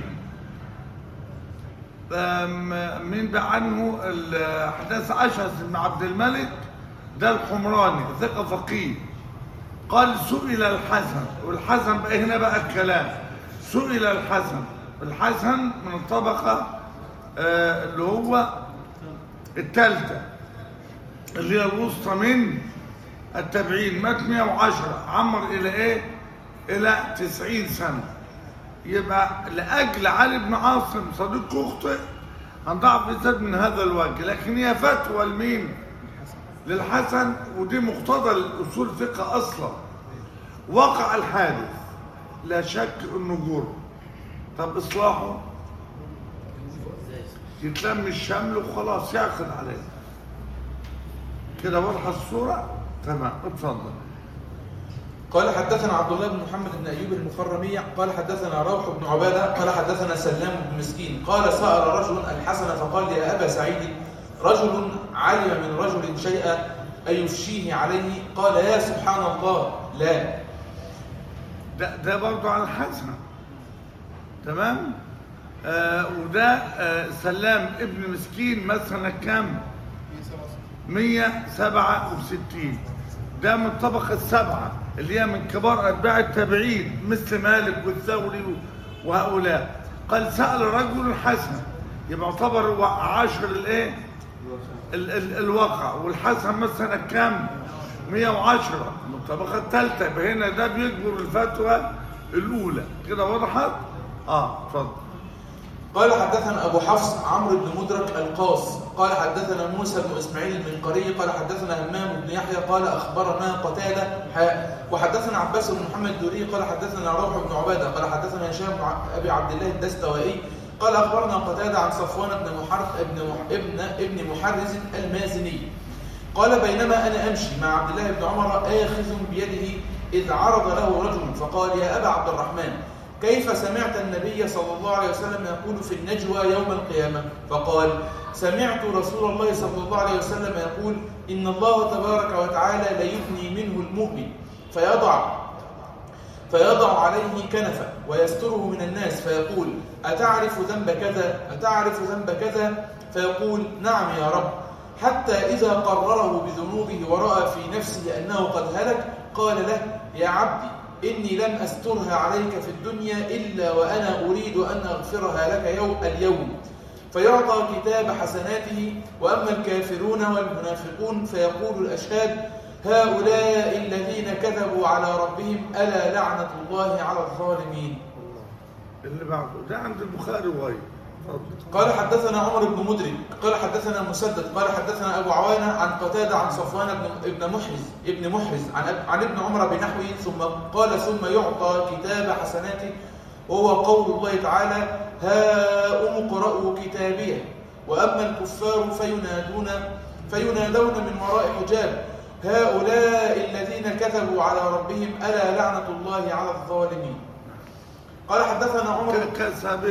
آم، من بقى عنه الاحداث اشعث بن عبد الملك ده الحمراني ثقه فقيه قال سئل الحسن والحسن بقى هنا بقى الكلام سئل الحسن الحسن من الطبقه آه، اللي هو الثالثه اللي هي الوسطى من التابعين مات 110 عمر الى ايه الى 90 سنه يبقى لاجل علي بن عاصم صديق يخطئ هنضعف الزاد من هذا الوجه لكن هي فتوى لمين للحسن ودي مقتضى الاصول الفقه اصلا وقع الحادث لا شك انه جرم طب اصلاحه يتلم الشمل وخلاص ياخذ عليه كده واضحه الصوره تمام اتفضل قال حدثنا عبد الله بن محمد بن ايوب المخرمي قال حدثنا روح بن عباده قال حدثنا سلام بن مسكين قال سال رجل الحسن فقال يا ابا سعيد رجل علم من رجل شيئا ايفشيه عليه قال يا سبحان الله لا ده ده برضه على الحسن تمام آه وده آه سلام ابن مسكين مثلا كام 167 ده من الطبقة السبعة اللي هي من كبار أتباع التابعين مثل مالك والثوري وهؤلاء قال سأل رجل حسن يبقى يعتبر عاشر الايه ال- ال- الواقع والحسن مثلا كام 110 من الطبقة الثالثة يبقى هنا ده بيجبر الفتوى الأولى كده وضحت؟ اه اتفضل قال حدثنا أبو حفص عمرو بن مدرك القاص قال حدثنا موسى بن إسماعيل المنقري قال حدثنا همام بن يحيى قال أخبرنا قتادة حاء وحدثنا عباس بن محمد الدوري قال حدثنا روح بن عبادة قال حدثنا هشام بن ع- أبي عبد الله الدستوائي قال أخبرنا قتادة عن صفوان بن محرز ابن مح- ابن ابن محرز المازني قال بينما أنا أمشي مع عبد الله بن عمر آخذ بيده إذ عرض له رجل فقال يا أبا عبد الرحمن كيف سمعت النبي صلى الله عليه وسلم يقول في النجوى يوم القيامة فقال سمعت رسول الله صلى الله عليه وسلم يقول إن الله تبارك وتعالى ليثني منه المؤمن فيضع فيضع عليه كنفا ويستره من الناس فيقول أتعرف ذنب كذا أتعرف ذنب كذا فيقول نعم يا رب حتى إذا قرره بذنوبه ورأى في نفسه أنه قد هلك قال له يا عبدي إني لم أسترها عليك في الدنيا إلا وأنا أريد أن أغفرها لك يوم اليوم فيعطى كتاب حسناته وأما الكافرون والمنافقون فيقول الأشهاد هؤلاء الذين كذبوا على ربهم ألا لعنة الله على الظالمين اللي بعده ده عند البخاري وغيره اتفضل قال حدثنا عمر بن مدرك قال حدثنا مسدد قال حدثنا ابو عوانه عن قتاده عن صفوان بن ابن محرز ابن محرز عن أب- عن ابن عمر بنحوه ثم قال ثم يعطى كتاب حسناته وهو قول الله تعالى ها اقرأوا كتابيه واما الكفار فينادون فينادون من وراء حجاب هؤلاء الذين كذبوا على ربهم الا لعنه الله على الظالمين قال حدثنا عمر ك- كسابقه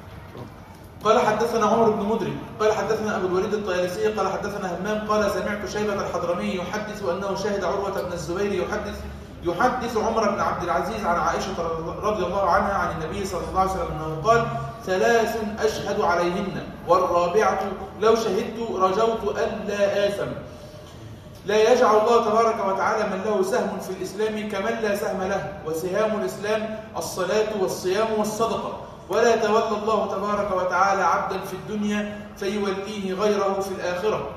قال حدثنا عمر بن مدرك قال حدثنا ابو الوليد الطيالسي قال حدثنا همام قال سمعت شيبة الحضرمي يحدث انه شهد عروة بن الزبير يحدث يحدث عمر بن عبد العزيز عن عائشة رضي الله عنها عن النبي صلى الله عليه وسلم انه قال ثلاث اشهد عليهن والرابعة لو شهدت رجوت الا آثم لا يجعل الله تبارك وتعالى من له سهم في الإسلام كمن لا سهم له وسهام الإسلام الصلاة والصيام والصدقة ولا يتولى الله تبارك وتعالى عبدا في الدنيا فيوليه غيره في الآخرة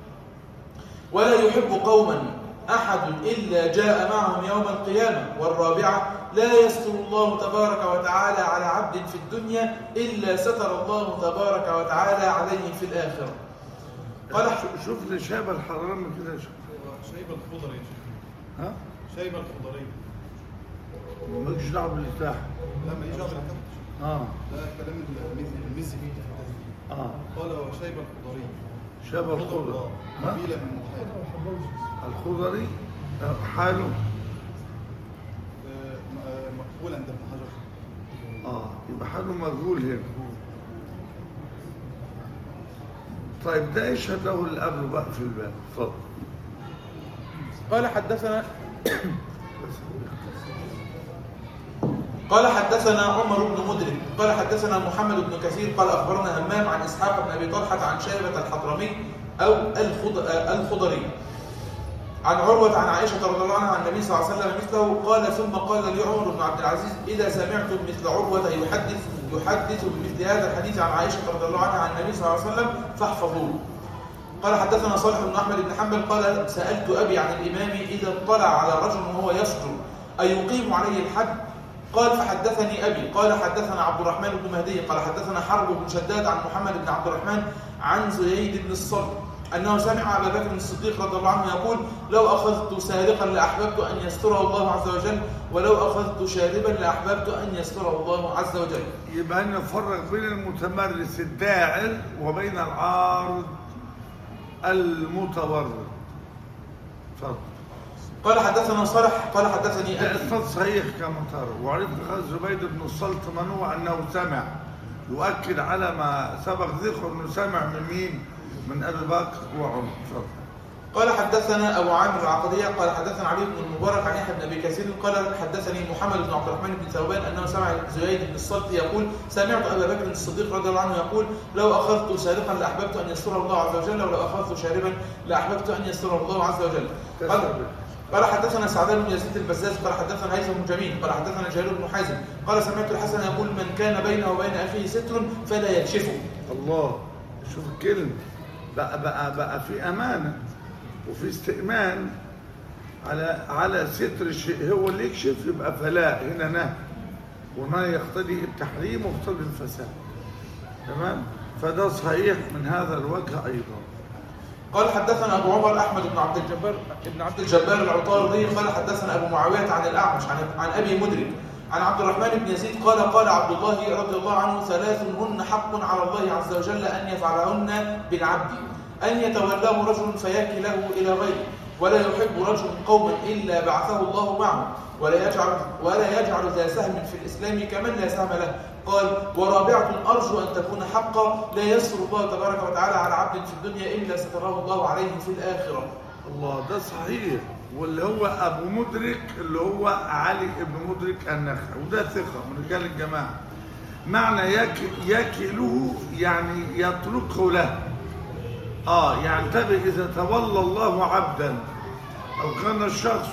ولا يحب قوما أحد إلا جاء معهم يوم القيامة والرابعة لا يستر الله تبارك وتعالى على عبد في الدنيا إلا ستر الله تبارك وتعالى عليه في الآخرة قال شوف- شوف لي شاب الحرام كده شوف شايبة الخضري يا شيخ ها شايبة الخضري مالكش دعوه بالارتاح لما يجي على الكتاب اه ده كلام المزي المزي في الحديث. اه قال هو شايبة الخضري شاب الخضر ها قبيلة من محارب الخضري آه، حاله آه، م- آه، مقبول عند ابن حجر اه يبقى حاله مجهول هنا طيب ده ايش له اللي قبله بقى في الباب اتفضل قال حدثنا قال حدثنا عمر بن مدرك قال حدثنا محمد بن كثير قال اخبرنا همام عن اسحاق بن ابي طلحه عن شيبه الحضرمي او الخض... الخضري عن عروة عن عائشة رضي الله عنها عن النبي صلى الله عليه وسلم مثله قال ثم قال لي عمر بن عبد العزيز إذا سمعتم مثل عروة يحدث يحدث بمثل هذا الحديث عن عائشة رضي الله عنها عن النبي صلى الله عليه وسلم فاحفظوه قال حدثنا صالح بن احمد بن حنبل قال سالت ابي عن الامام اذا اطلع على رجل وهو يفجر ايقيم عليه الحد قال فحدثني ابي قال حدثنا عبد الرحمن بن مهدي قال حدثنا حرب بن شداد عن محمد بن عبد الرحمن عن زييد بن الصلب أنه سمع أبا بكر الصديق رضي الله عنه يقول لو أخذت سارقا لأحببت أن يستره الله عز وجل ولو أخذت شاربا لأحببت أن يستره الله عز وجل يبقى نفرق بين المتمرس الداعر وبين العارض المتورط اتفضل قال حدثنا صالح قال حدثني ده أبي اسناد صحيح كما ترى وعرفت خالد زبيد بن الصلت من هو انه سمع يؤكد على ما سبق ذكره انه سمع من مين؟ من ابي بكر وعمر اتفضل قال حدثنا أبو عامر العقدية قال حدثنا علي بن المبارك عن يحيى بن أبي كثير قال حدثني محمد بن عبد الرحمن بن ثوبان أنه سمع زيد بن الصلت يقول سمعت أبا بكر الصديق رضي الله عنه يقول لو أخذت سارقا لأحببت أن يستر الله عز وجل ولو أخذت شاربا لأحببت أن يستر الله عز وجل قال قال حدثنا سعدان بن يزيد البزاز قال حدثنا هيثم بن جميل قال حدثنا جرير بن حازم قال سمعت الحسن يقول من كان بينه وبين اخيه ستر فلا يكشفه الله شوف الكلمة بقى بقى بقى في أمانة وفي استئمان على على ستر الشيء هو اللي يكشف يبقى فلا هنا نهي ونهي يقتضي التحريم ويقتضي الفساد تمام فده صحيح من هذا الوجه أيضا قال حدثنا ابو عمر احمد بن عبد الجبار بن عبد الجبار العطاردي قال حدثنا ابو معاويه عن الاعمش عن عن ابي مدرك عن عبد الرحمن بن يزيد قال قال عبد الله رضي الله عنه ثلاث هن حق على الله عز وجل ان يفعلهن بالعبد ان يتولاه رجل فيكله الى غيره ولا يحب رجل قوما الا بعثه الله معه ولا يجعل ولا يجعل ذا سهم في الاسلام كمن لا سهم له قال ورابعة أرجو أن تكون حقا لا يسر الله تبارك وتعالى على عبد في الدنيا إلا ستره الله عليه في الآخرة الله ده صحيح واللي هو ابو مدرك اللي هو علي ابن مدرك النخعي وده ثقه من رجال الجماعه معنى يك يكله يعني يتركه له اه يعني انتبه اذا تولى الله عبدا او كان الشخص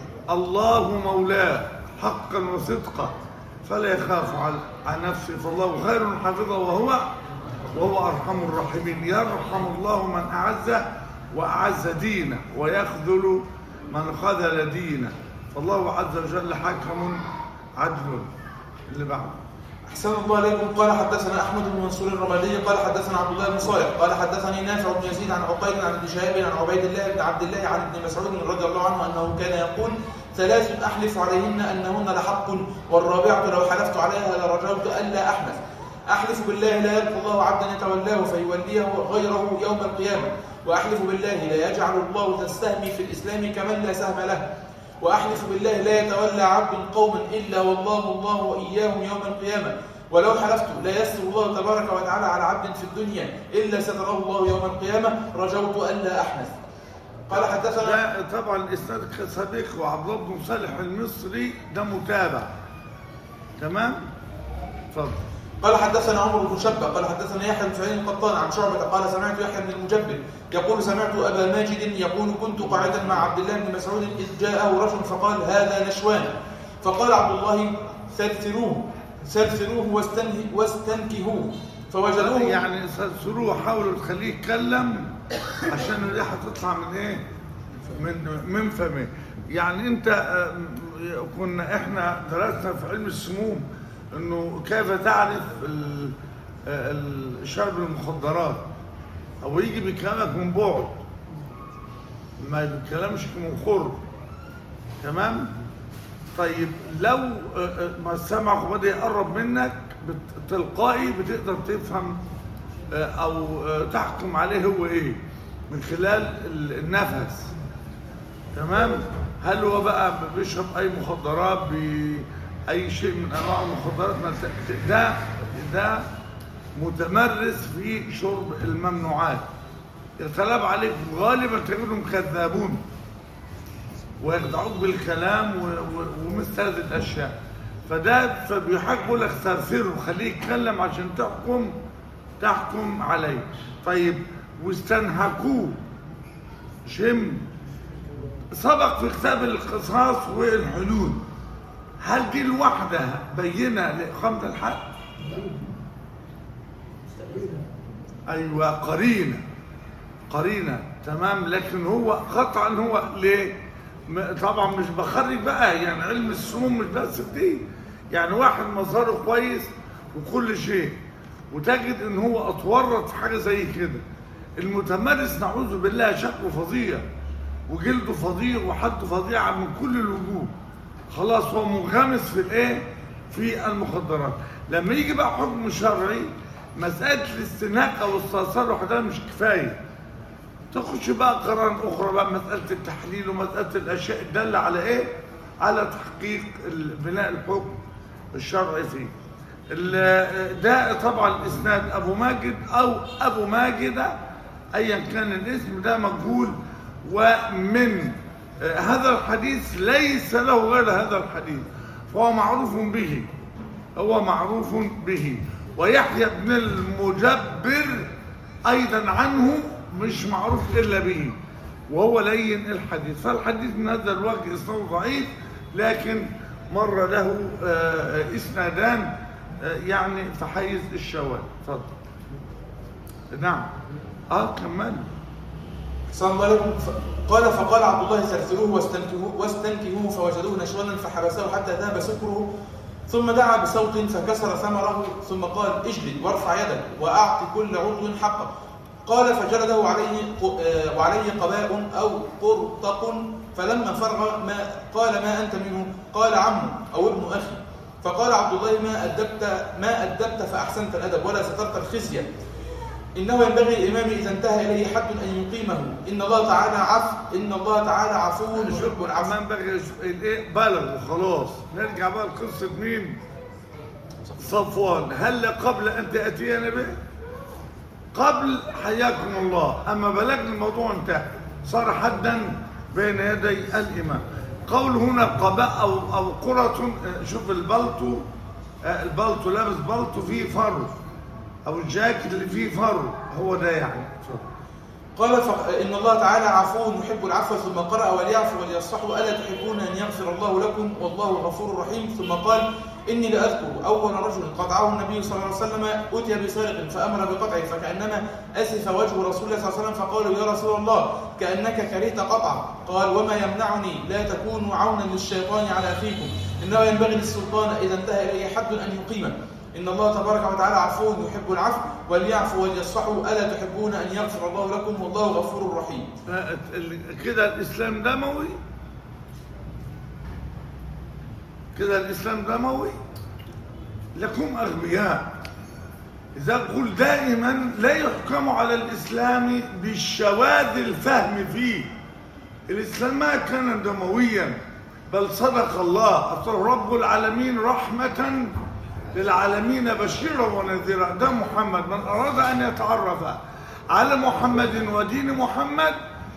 الله مولاه حقا وصدقا فلا يخاف على على نفسه فالله خير حافظا وهو وهو ارحم الراحمين يرحم الله من اعزه واعز دينه ويخذل من خذل دينه فالله عز وجل حكم عدل اللي بعده أحسن الله عليكم قال حدثنا أحمد بن منصور الرمادي قال حدثنا عبد الله بن صالح قال حدثني نافع بن يزيد عن عقيل عن ابن شهاب عن عبيد الله بن عبد الله عن ابن مسعود رضي الله عنه أنه كان يقول ثلاث أحلف عليهن أنهن لحق والرابعة لو حلفت عليها لرجوت ألا أحلف أحلف بالله لا يلقى الله عبدا يتولاه فيوليه غيره يوم القيامة وأحلف بالله لا يجعل الله ذا السهم في الإسلام كمن لا سهم له وأحلف بالله لا يتولى عبد قوما إلا والله الله وإياهم يوم القيامة ولو حلفت لا يسر الله تبارك وتعالى على عبد في الدنيا إلا ستره الله يوم القيامة رجوت ألا أحنث قال حدثنا ده طبعا الاسناد كسابق وعبد الله بن صالح المصري ده متابع تمام اتفضل قال حدثنا عمر بن شبة قال حدثنا يحيى بن سعيد القطان عن شعبة قال سمعت يحيى بن المجبر يقول سمعت أبا ماجد يقول كنت قاعدا مع عبد الله بن مسعود إذ جاءه رجل فقال هذا نشوان فقال عبد الله ثرثروه ثرثروه واستنه واستنكهوه فوجدوه يعني سلسلوه حاولوا تخليه يتكلم عشان الريحه تطلع من ايه من من فمه يعني انت آم، كنا احنا درسنا في علم السموم انه كيف تعرف ال- ال- شرب المخدرات او يجي بكلامك من بعد ما بيتكلمش من قرب تمام طيب لو آه، آه، ما سمعك بدا يقرب منك بت- تلقائي بتقدر تفهم آه، او آه، تحكم عليه هو ايه من خلال ال- النفس تمام هل هو بقى بيشرب اي مخدرات باي شيء من انواع المخدرات ما ت- ده ده متمرس في شرب الممنوعات يتلاب عليك غالبا تجدهم كذابون ويخدعوك بالكلام و- و- ومثل هذه الاشياء فده فبيحاجبوا لك ثرثره خليه يتكلم عشان تحكم تحكم عليه طيب واستنهكوه شم سبق في كتاب القصاص والحدود هل دي الوحدة بينة لإقامة الحد؟ أيوة قرينة قرينة تمام لكن هو قطعا هو ليه؟ م- طبعا مش بخرج بقى يعني علم السموم مش بس في دي يعني واحد مظهره كويس وكل شيء وتجد ان هو اتورط في حاجه زي كده المتمرس نعوذ بالله شكله فظيع وجلده فظيع وحالته فظيعه من كل الوجوه خلاص هو منغمس في الايه في المخدرات لما يجي بقى حكم شرعي مساله الاستناقه والصلصال لوحدها مش كفايه تخش بقى قرارات اخرى بقى مساله التحليل ومساله الاشياء الداله على ايه على تحقيق ال- بناء الحكم الشرعي فيه ال- ده طبعا الاسناد ابو ماجد او ابو ماجد ايا كان الاسم ده مجهول ومن آه، هذا الحديث ليس له غير هذا الحديث فهو معروف به هو معروف به ويحيى بن المجبر ايضا عنه مش معروف الا به وهو لين الحديث فالحديث من هذا الوجه اسناده ضعيف لكن مر له آه، اسنادان آه، يعني في حيز الشواذ اتفضل نعم اه كمل صلى الله عليه وسلم ف- قال فقال عبد الله سرسلوه واستنكهوه, واستنكهوه فوجدوه نشوانا فحبسه حتى ذهب سكره ثم دعا بصوت فكسر ثمره ثم قال اجلد وارفع يدك واعط كل عضو حقه قال فجلده عليه ق- آه، وعليه قباء او قرطق فلما فرغ ما قال ما انت منه قال عمه او ابن اخي فقال عبد الله ما ادبت ما ادبت فاحسنت الادب ولا سترت الخزي إنه ينبغي الإمام إذا انتهى إليه حد أن يقيمه إن الله تعالى عف إن الله تعالى عفو يحب العفو عمان بقى الايه بلغ وخلاص نرجع بقى لقصه مين صفوان هل قبل ان تاتينا به قبل حياكم الله اما بلغنا الموضوع انتهى صار حدا بين يدي الامام قول هنا قباء او او قرة آه، شوف البلطو آه، البلطو لابس بلطو فيه فرو او الجاكيت اللي فيه فرو هو ده يعني اتفضل. قال ف... إن الله تعالى عفو يحب العفو ثم قرأ وليعفو وليصفحوا ألا تحبون أن يغفر الله لكم والله غفور رحيم ثم قال إني لأذكر أول رجل قطعه النبي صلى الله عليه وسلم أتي بسارق فأمر بقطعه فكأنما أسف وجه رسول الله صلى الله عليه وسلم فقالوا يا رسول الله كأنك كرهت قطعه قال وما يمنعني لا تكونوا عونا للشيطان على أخيكم إنه ينبغي للسلطان إذا انتهى إليه حد أن يقيمه إن الله تبارك وتعالى عفو يحب العفو وليعفوا وليصفحوا ألا تحبون أن يغفر الله لكم والله غفور رحيم آه، ال- كده الاسلام دموي كده الاسلام دموي لكم اغبياء اذا قل دائما لا يحكم على الاسلام بالشواذ الفهم فيه الاسلام ما كان دمويا بل صدق الله أصل رب العالمين رحمه للعالمين بشيرا ونذيرا ده محمد من اراد ان يتعرف على محمد ودين محمد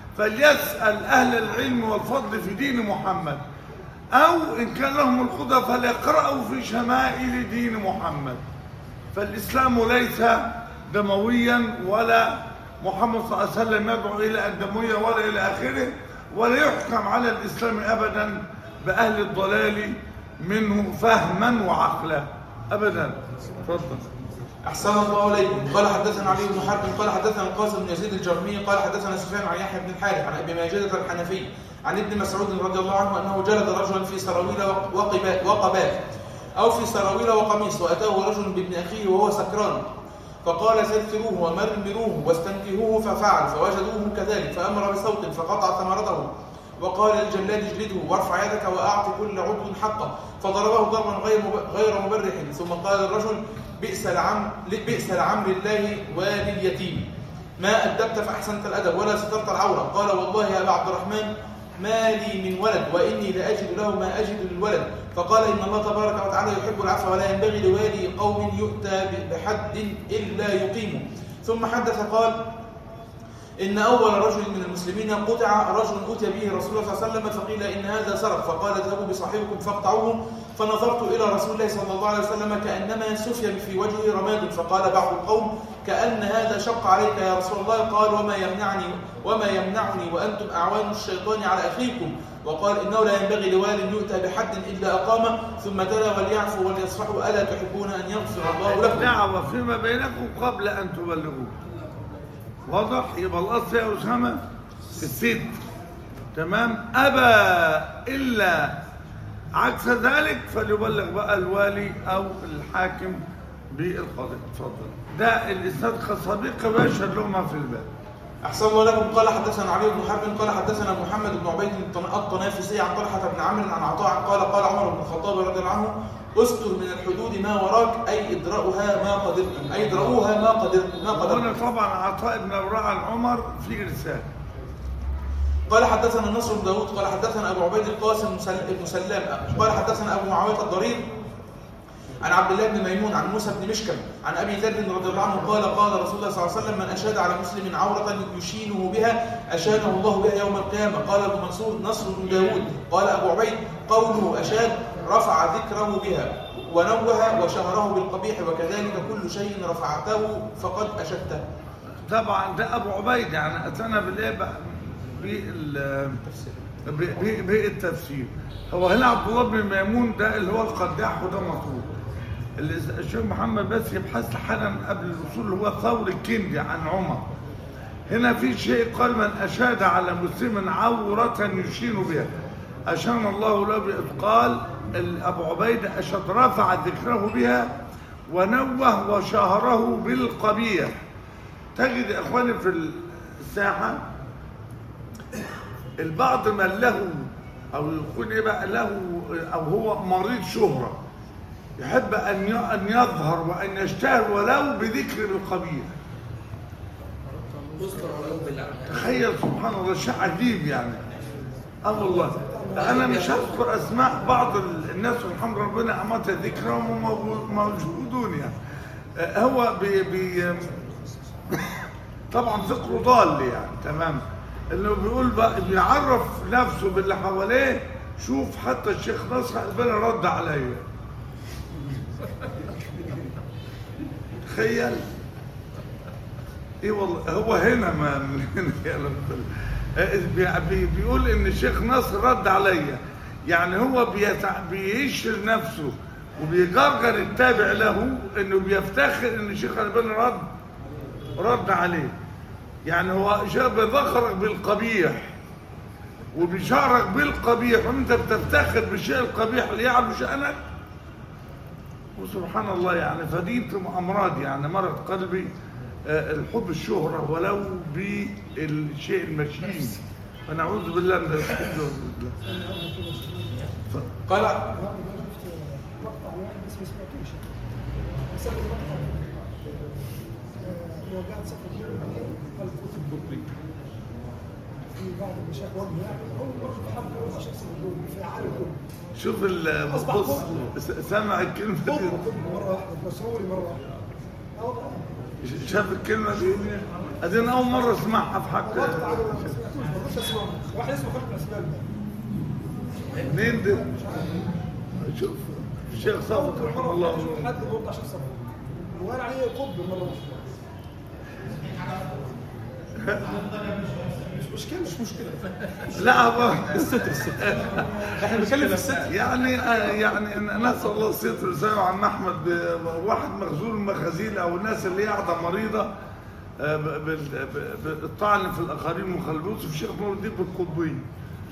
فليسأل أهل العلم والفضل في دين محمد أو إن كان لهم القدرة فليقرأوا في شمائل دين محمد فالإسلام ليس دمويا ولا محمد صلى الله عليه وسلم يدعو إلى الدموية ولا إلى آخره ولا يحكم على الإسلام أبدا بأهل الضلال منه فهما وعقلا أبدا تفضل أحسن الله إليكم قال حدثنا علي بن حرب قال حدثنا القاسم بن يزيد الجرمي قال حدثنا سفيان عن يحيى بن الحارث عن أبي ماجدة الحنفي عن ابن مسعود رضي الله عنه أنه جلد رجلا في سراويل وقباء, وقباء أو في سراويل وقميص وأتاه رجل بابن أخيه وهو سكران فقال سرسروه ومرمروه واستنكهوه ففعل فوجدوه كذلك فأمر بصوت فقطع ثمرته وقال للجلاد اجلده وارفع يدك واعط كل عضو حقه فضربه ضربا غير مب- غير مبرح ثم قال الرجل بئس العم بئس العمر الله والي اليتيم ما ادبت فاحسنت الادب ولا سترت العوره قال والله يا ابا عبد الرحمن ما لي من ولد واني لاجد له ما اجد للولد فقال ان الله تبارك وتعالى يحب العفو ولا ينبغي لوالي قوم يؤتى بحد الا يقيمه ثم حدث قال إن أول رجل من المسلمين قطع رجل أتي به رسول الله صلى الله عليه وسلم فقيل إن هذا سرق فقال اذهبوا بصاحبكم فاقطعوه فنظرت إلى رسول الله صلى الله عليه وسلم كأنما سفي في وجهه رماد فقال بعض القوم كأن هذا شق عليك يا رسول الله قال وما يمنعني وما يمنعني وأنتم أعوان الشيطان على أخيكم وقال إنه لا ينبغي لوال يؤتى بحد إلا أقامه ثم تلا وليعفوا وليصفحوا ألا تحبون أن يغفر الله لكم دعوة فيما بينكم قبل أن تبلغوه واضح يبقى الأصل يا أسامة الست تمام أبى إلا عكس ذلك فليبلغ بقى الوالي أو الحاكم بالقضاء اتفضل ده الإسناد كصديق باشا لهما في الباب أحسن الله لكم قال حدثنا علي بن حرب قال حدثنا محمد بن عبيد الطن- الطنافسي عن طلحة بن عمرو عن عطاء قال قال عمر بن الخطاب رضي الله عنه استر من الحدود ما وراك أي ادرأها ما قدرتم أي ادرؤوها ما قدرتم ما قدرتم هنا طبعا عطاء بن ابراء عن عمر في ارسال قال حدثنا النصر بن داود قال حدثنا ابو عبيد القاسم مسل- بن سلام قال حدثنا ابو معاويه الضرير عن عبد الله بن ميمون عن موسى بن مشكم عن ابي ذر رضي الله عنه قال قال رسول الله صلى الله عليه وسلم من اشاد على مسلم عوره يشينه بها اشانه الله بها يوم القيامه قال ابو منصور نصر بن داود قال ابو عبيد قوله اشاد رفع ذكره بها ونوه وشهره بالقبيح وكذلك كل شيء رفعته فقد اشدته طبعا ده ابو عبيد يعني اتانا بالايه بقى؟ بال ب- ب- بالتفسير هو هنا عبد الله بن ميمون ده اللي هو القداح وده مطلوب اللي الشيخ محمد بس يبحث حالا قبل الوصول اللي هو ثور الكندي عن عمر هنا في شيء قال من اشاد على مسلم عوره يشين بها اشان الله له بإذ قال ال- ابو عبيده اشد رفع ذكره بها ونوه وشهره بالقبيح تجد يا اخواني في الساحه البعض من له او يكون ايه بقى له او هو مريض شهره يحب ان ي- ان يظهر وان يشتهر ولو بذكر القبيح تخيل سبحان الله شيء عجيب يعني اه والله انا مش هذكر اسماء بعض ال- الناس والحمد لله ربنا امات ذكرهم وموجو- موجودون يعني آه، هو بي بي طبعا فكره ضال يعني تمام انه بيقول بقى بيعرف نفسه باللي حواليه شوف حتى الشيخ نصر الباني رد عليا تخيل ايه والله هو هنا ما من هنا يا رب. آه، بي- بي- بيقول ان الشيخ نصر رد عليا يعني هو بيتع... بيشر نفسه وبيجرجر التابع له انه بيفتخر ان الشيخ الباني رد رد عليه يعني هو شاب ذكرك بالقبيح وبيشعرك بالقبيح وانت بتفتخر بالشيء القبيح ليعلو شأنك وسبحان الله يعني فدي بتبقى امراض يعني مرض قلبي آه، الحب الشهرة ولو بالشيء المشين فنعوذ بالله من الحب والله. قال مقطع واحد بس ما سمعتوش سمعت مقطع آه، لو قاعد سفر اليوم قال كتب في بعض المشايخ وهم يعني هم برضه بحب شخص يقول في عالم كله شوف ال- أصبح بص قطب. س- سمع الكلمة قطب دي قطب مره واحده مسروري مره واحده اه والله ش- شاف الكلمة دي ادينا اول مرة اسمعها في حق مقطع انا ما سمعتوش ما رضيتش اسمعه واحد اسمه خالد الاسباب ده منين ده شوف الشيخ صافي رحمه الله شوف حد بيوضع شخص وقال عليه قطب مره واحده مش مشكله مش مشكله لا هو احنا بنتكلم في الست يعني يعني نسال الله الستر والسلام عن احمد ب- واحد مخزون المخازين او الناس اللي هي قاعده مريضه آه، ب- بال- ب- بالطعن في الاخرين وخلوص في شيخ نور الدين بالقطبيه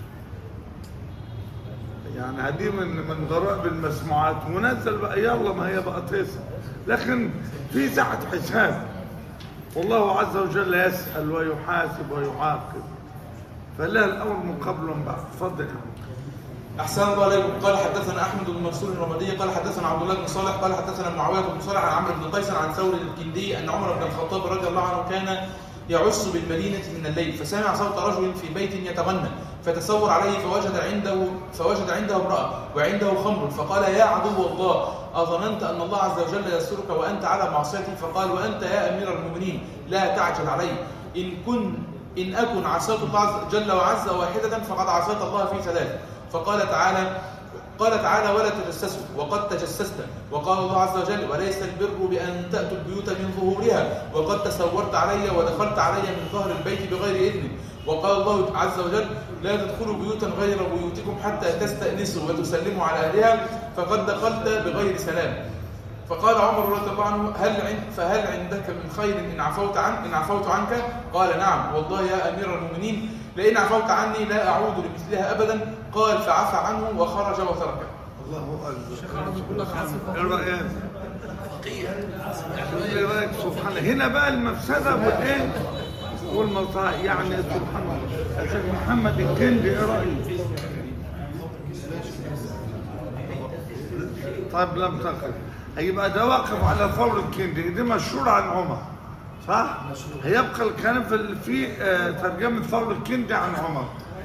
يعني هدي من من غرائب المسموعات ونزل بقى يلا ما هي بقى تيسر لكن في ساعه حساب والله عز وجل يسال ويحاسب ويعاقب فله الامر من قبل ومن بعد اتفضل يا حبيبي. احسن الله عليكم قال حدثنا احمد بن منصور الرمادي قال حدثنا عبد الله بن صالح قال حدثنا معاويه بن صالح عن عمرو بن قيس عن ثور الكندي ان عمر بن الخطاب رضي الله عنه كان يعس بالمدينه من الليل فسمع صوت رجل في بيت يتغنى فتصور عليه فوجد عنده فوجد عنده امراه وعنده خمر فقال يا عدو الله اظننت ان الله عز وجل يسترك وانت على معصيتي فقال وانت يا امير المؤمنين لا تعجل علي ان كن إن أكن عصيت الله عز- جل وعز واحدة فقد عصيت الله في ثلاث فقال تعالى قال تعالى ولا تجسسوا وقد تجسست وقال الله عز وجل وليس البر بأن تأتوا البيوت من ظهورها وقد تسورت علي ودخلت علي من ظهر البيت بغير إذن وقال الله عز وجل لا تدخلوا بيوتا غير بيوتكم حتى تستأنسوا وتسلموا على أهلها فقد دخلت بغير سلام فقال عمر رضي الله عنه هل عند فهل عندك من خير ان عفوت عن ان عفوت عنك؟ قال نعم والله يا امير المؤمنين لئن عفوت عني لا اعود لمثلها ابدا قال فعفى عنه وخرج وتركه. الله اكبر ايه رايك ايه رايك سبحان الله هنا بقى المفسده والايه والمصائب يعني سبحان الله الشيخ محمد الكندي ايه رايك؟ طيب لم تقل هيبقى ده واقف على ثور الكندي دي مشهور عن عمر صح؟ هيبقى الكلام في ال- في آه، ترجمه ثور الكندي عن عمر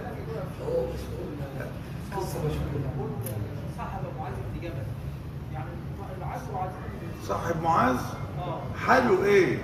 صاحب معاذ بن جبل يعني معاذ وعاذ صاحب معاذ حاله ايه؟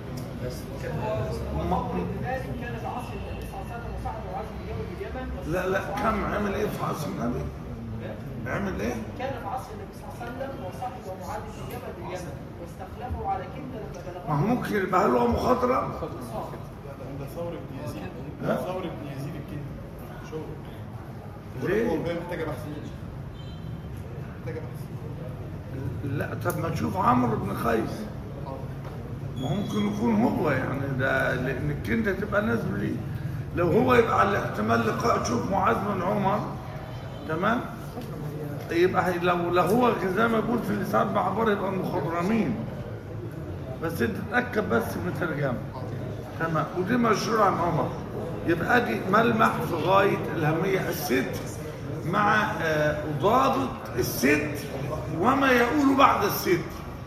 ما- مالك كان في عصر النبي صلى الله عليه وسلم وصاحب معاذ بن جبل باليمن لا لا كم عمل ايه في عصر النبي؟ عمل ايه؟ كان في عصر النبي صلى الله عليه وسلم وصاحب معاذ بن جبل باليمن واستخلفه على كنده لما ما هو بلغه ممكن يبقى هل هو مخاطره؟ لا ده ده ثور ابن يزيد ده ثور ابن يزيد الكندي شو ليه؟ هو محتاجه بحث محتاجه بحث لا طب ما تشوف عمرو بن قيس ما هو ممكن يكون هو يعني ده لان الكنده تبقى نازل ليه لو هو يبقى على احتمال لقاء تشوف معاذ بن عمر تمام يبقى هي- لو لو هو زي ما بيقول في لسان معبر يبقى المخضرمين بس انت تتاكد بس من الترجمه تمام ودي مشهور عن عمر يبقى ادي ملمح في غايه الاهميه الست مع آه، ضابط الست وما يقول بعد الست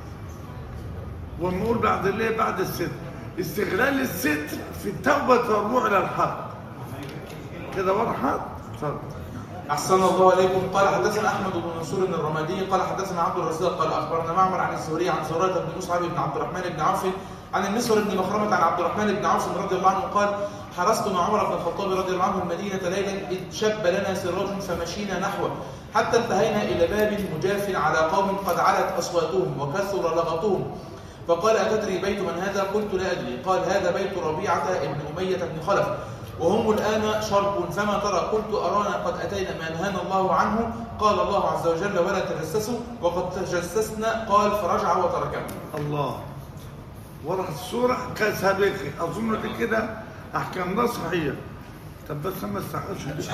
وما يقول بعد الايه بعد الست استغلال الست في التوبه والرجوع الى الحق كده وضحت اتفضل أحسن الله عليكم قال حدثنا أحمد بن منصور الرمادي قال حدثنا عبد الرزاق قال أخبرنا معمر عن الزهري عن زهرة بن مصعب بن عبد الرحمن بن عوف عن المسور بن مخرمة عن عبد الرحمن بن عوف رضي الله عنه قال حرست مع عمر بن الخطاب رضي الله عنه المدينة ليلا إذ شب لنا سراج فمشينا نحوه حتى انتهينا إلى باب مجاف على قوم قد علت أصواتهم وكثر لغطهم فقال أتدري بيت من هذا؟ قلت لا أدري قال هذا بيت ربيعة بن أمية بن خلف وهم الآن شرب فما ترى قلت أرانا قد أتينا ما نهانا الله عنه قال الله عز وجل ولا تجسسوا وقد تجسسنا قال فرجع وتركنا الله ورا الصورة كسابقي أظن دي كده أحكام ده صحيح طب بس ما استحقش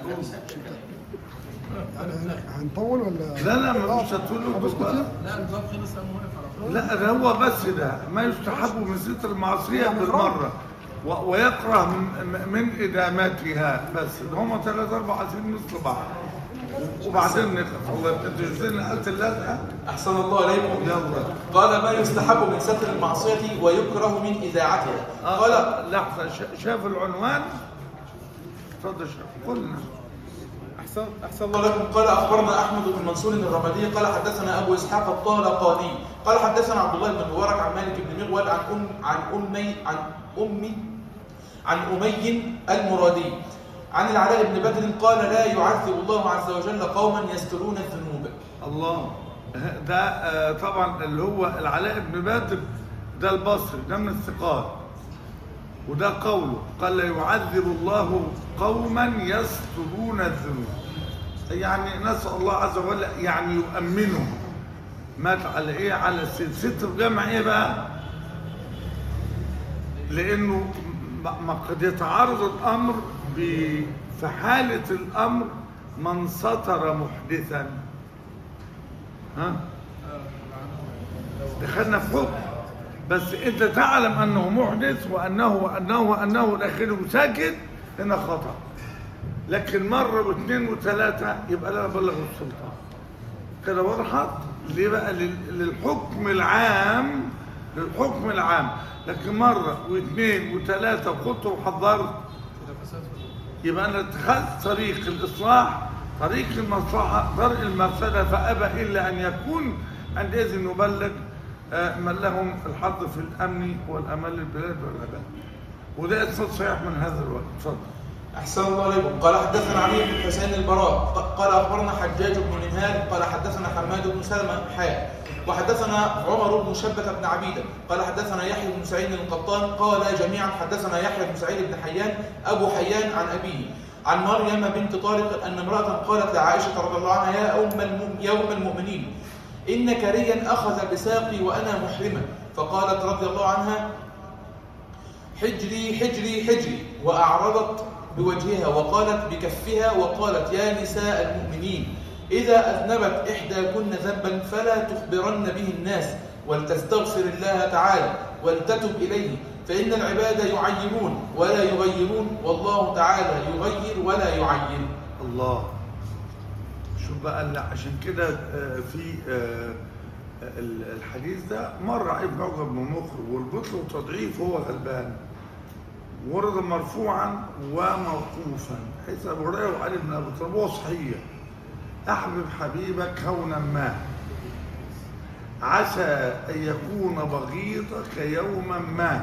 يعني هنطول ولا لا لا ما مش هتقول له خلاص بقى. كتير؟ لا ده هو بس ده ما يستحب من ستر المعصية بالمرة و- ويكره من, من إدامتها بس ده هما ثلاث أربع سنين مثل بعض وبعدين نقف الله تجزينا قالت اللازقة أحسن الله عليكم يلا قال ما يستحب من ستر المعصية ويكره من إذاعتها قال قال لحظة شا- شاف العنوان اتفضل شاف قلنا احسن احسن الله لكم قال اخبرنا احمد بن منصور الرمادي قال حدثنا ابو اسحاق الطالقاني قال حدثنا عبد الله بن مبارك عن مالك بن مغول عن ام عن امي عن امي عن امي المرادي عن العلاء بن بدر قال لا يعذب الله عز وجل قوما يسترون الذنوب الله ده آه، طبعا اللي هو العلاء بن بدر ده البصري ده من الثقات وده قوله قال لا يعذب الله قوما يسترون الذنوب يعني نسأل الله عز وجل يعني يؤمنهم مات على ايه على الستر ستر جمع ايه بقى لانه ما ما قد يتعارض الامر ب- في حالة الامر من ستر محدثا ها دخلنا في حكم بس انت تعلم انه محدث وانه وانه وانه والاخير ساكت هنا خطا لكن مره واثنين وثلاثه يبقى لا بلغ السلطان كده وضحت ليه بقى لل- للحكم العام للحكم العام لكن مره واثنين وثلاثه وقلت وحذرت يبقى انا اتخذت طريق الاصلاح طريق المصلحه طريق المفسده فابى الا ان يكون عندئذ نبلغ آه، من لهم الحظ في الامن والامان للبلاد والعباد وده اسناد صحيح من هذا الوقت اتفضل أحسن الله عليكم قال حدثنا علي بن حسين البراء ق- قال أخبرنا حجاج بن منهال قال حدثنا حماد بن سلمة حاء وحدثنا عمر بن شبة بن عبيدة قال حدثنا يحيى بن سعيد القطان قال جميعا حدثنا يحيى بن سعيد بن حيان أبو حيان عن أبيه عن مريم بنت طارق أن امرأة قالت لعائشة رضي الله عنها يا أم الم- يوم المؤمنين إن كريا أخذ بساقي وأنا محرمة فقالت رضي الله عنها حجري حجري حجري وأعرضت بوجهها وقالت بكفها وقالت يا نساء المؤمنين إذا أذنبت إحداكن ذنبا فلا تخبرن به الناس ولتستغفر الله تعالى ولتتب إليه فإن العباد يعيرون ولا يغيرون والله تعالى يغير ولا يعير الله شوف بقى لا عشان كده آه، في آه، ال- الحديث ده مر عليه ابن عقبه بن مخرج والبطل وتضعيف هو غلبان ورد مرفوعا وموقوفا حيث ابو هريره وعلي بن ابي طالب هو صحيح احبب حبيبك هونا ما عسى ان يكون بغيضك يوما ما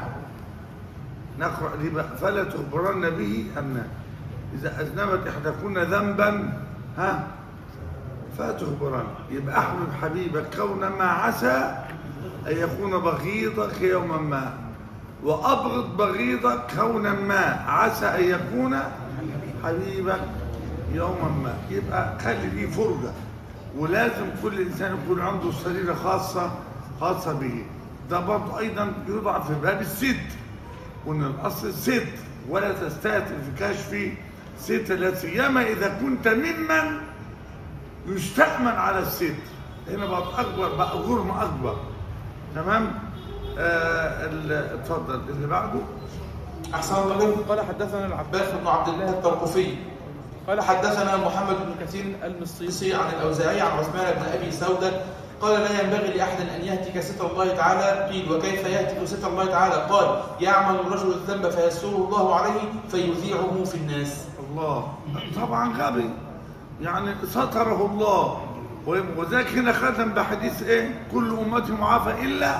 نقرا دي بقى فلا تخبرن به ام لا إذا أذنبت إحداكن ذنبا ها فتخبرن يبقى أحبب حبيبك كون ما عسى أن يكون بغيضك يوما ما وأبغض بغيضك كونا ما عسى أن يكون حبيبك يوما ما يبقى خلي دي فرجة ولازم كل إنسان يكون عنده سريرة خاصة خاصة به ده برضه أيضا يوضع في باب الست وان الاصل ست ولا تستهتر في كشف ست لا سيما اذا كنت ممن يستأمن على الست هنا بقى اكبر بقى جرم اكبر تمام آه ال- اتفضل اللي بعده أحسن الله إليكم قال حدثنا العباس بن عبد الله الترقفي قال حدثنا محمد بن كثير المصيصي عن الأوزاعي عن عثمان بن أبي سودة قال لا ينبغي لأحد أن يهتك ستر الله تعالى قيل وكيف يهتك ستر الله تعالى قال يعمل الرجل الذنب فيسره الله عليه فيذيعه في الناس الله طبعا غبي يعني ستره الله وذلك هنا ختم بحديث ايه كل امتي معافى الا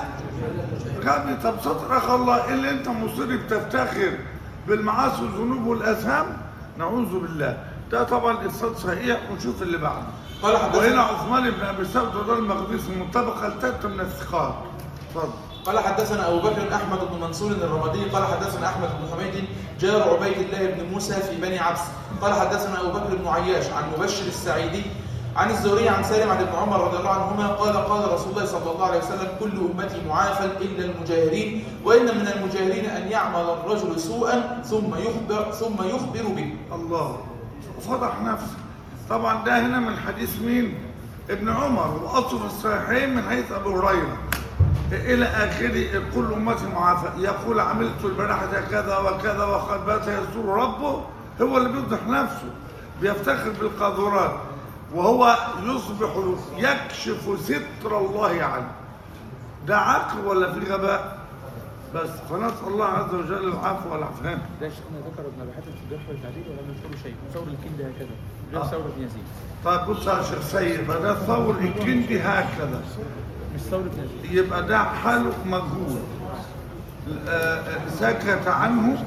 غبي طب سترك الله الا انت مصر بتفتخر بالمعاصي والذنوب والاثام نعوذ بالله ده طبعا اسناد صحيح ونشوف اللي بعده قال وهنا حدثنا عثمان بن ابي سعد ده المقدسي من الطبقه الثالثه من الثقات اتفضل قال حدثنا أبو بكر أحمد بن منصور الرمادي قال حدثنا أحمد بن حميد جار عبيد الله بن موسى في بني عبس قال حدثنا أبو بكر بن عياش عن مبشر السعيدي عن الزهري عن سالم عن ابن عمر رضي الله عنهما قال قال رسول الله صلى الله عليه وسلم كل أمتي معافى إلا المجاهرين وإن من المجاهرين أن يعمل الرجل سوءا ثم يخبر ثم يخبر به الله فضح نفسه طبعا ده هنا من حديث مين ابن عمر واصل في الصحيحين من حديث ابو هريره الى اخره كل امتي معافى يقول عملت البارحه كذا وكذا وقد بات يسر ربه هو اللي بيفضح نفسه بيفتخر بالقاذورات وهو يصبح يكشف ستر الله عنه ده عقل ولا في غباء بس فنسال الله عز وجل العفو والعافيه ده شيخنا ذكر ابن ابي حاتم في الجرح والتعديل ولم يذكروا شيء ثور الكندي هكذا غير آه. ثور بن يزيد طيب بص يا شيخ سيد ما ده ثور الكندي هكذا مش ثور بن يزيد يبقى ده حاله مجهول آه، سكت عنه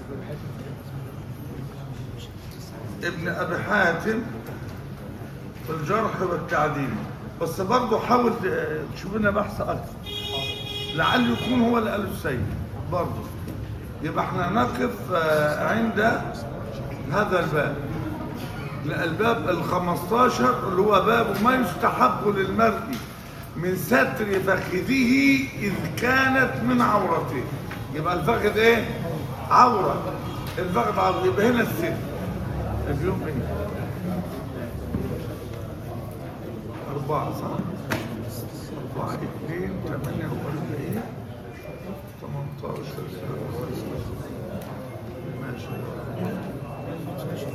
ابن ابي حاتم في الجرح والتعديل بس برضه حاول ت- تشوف لنا بحث اكثر لعله يكون هو اللي قاله السيد برضه يبقى احنا نقف آه، عند هذا الباب لا، الباب ال 15 اللي هو باب ما يستحب للمرء من ستر فخذه إذ كانت من عورته يبقى الفخذ ايه؟ عورة الفخذ عورة يبقى هنا الستر اليوم ايه؟ أربعة صح؟ أربعة اثنين ثمانية وأربعين ثمانية عشر ماشي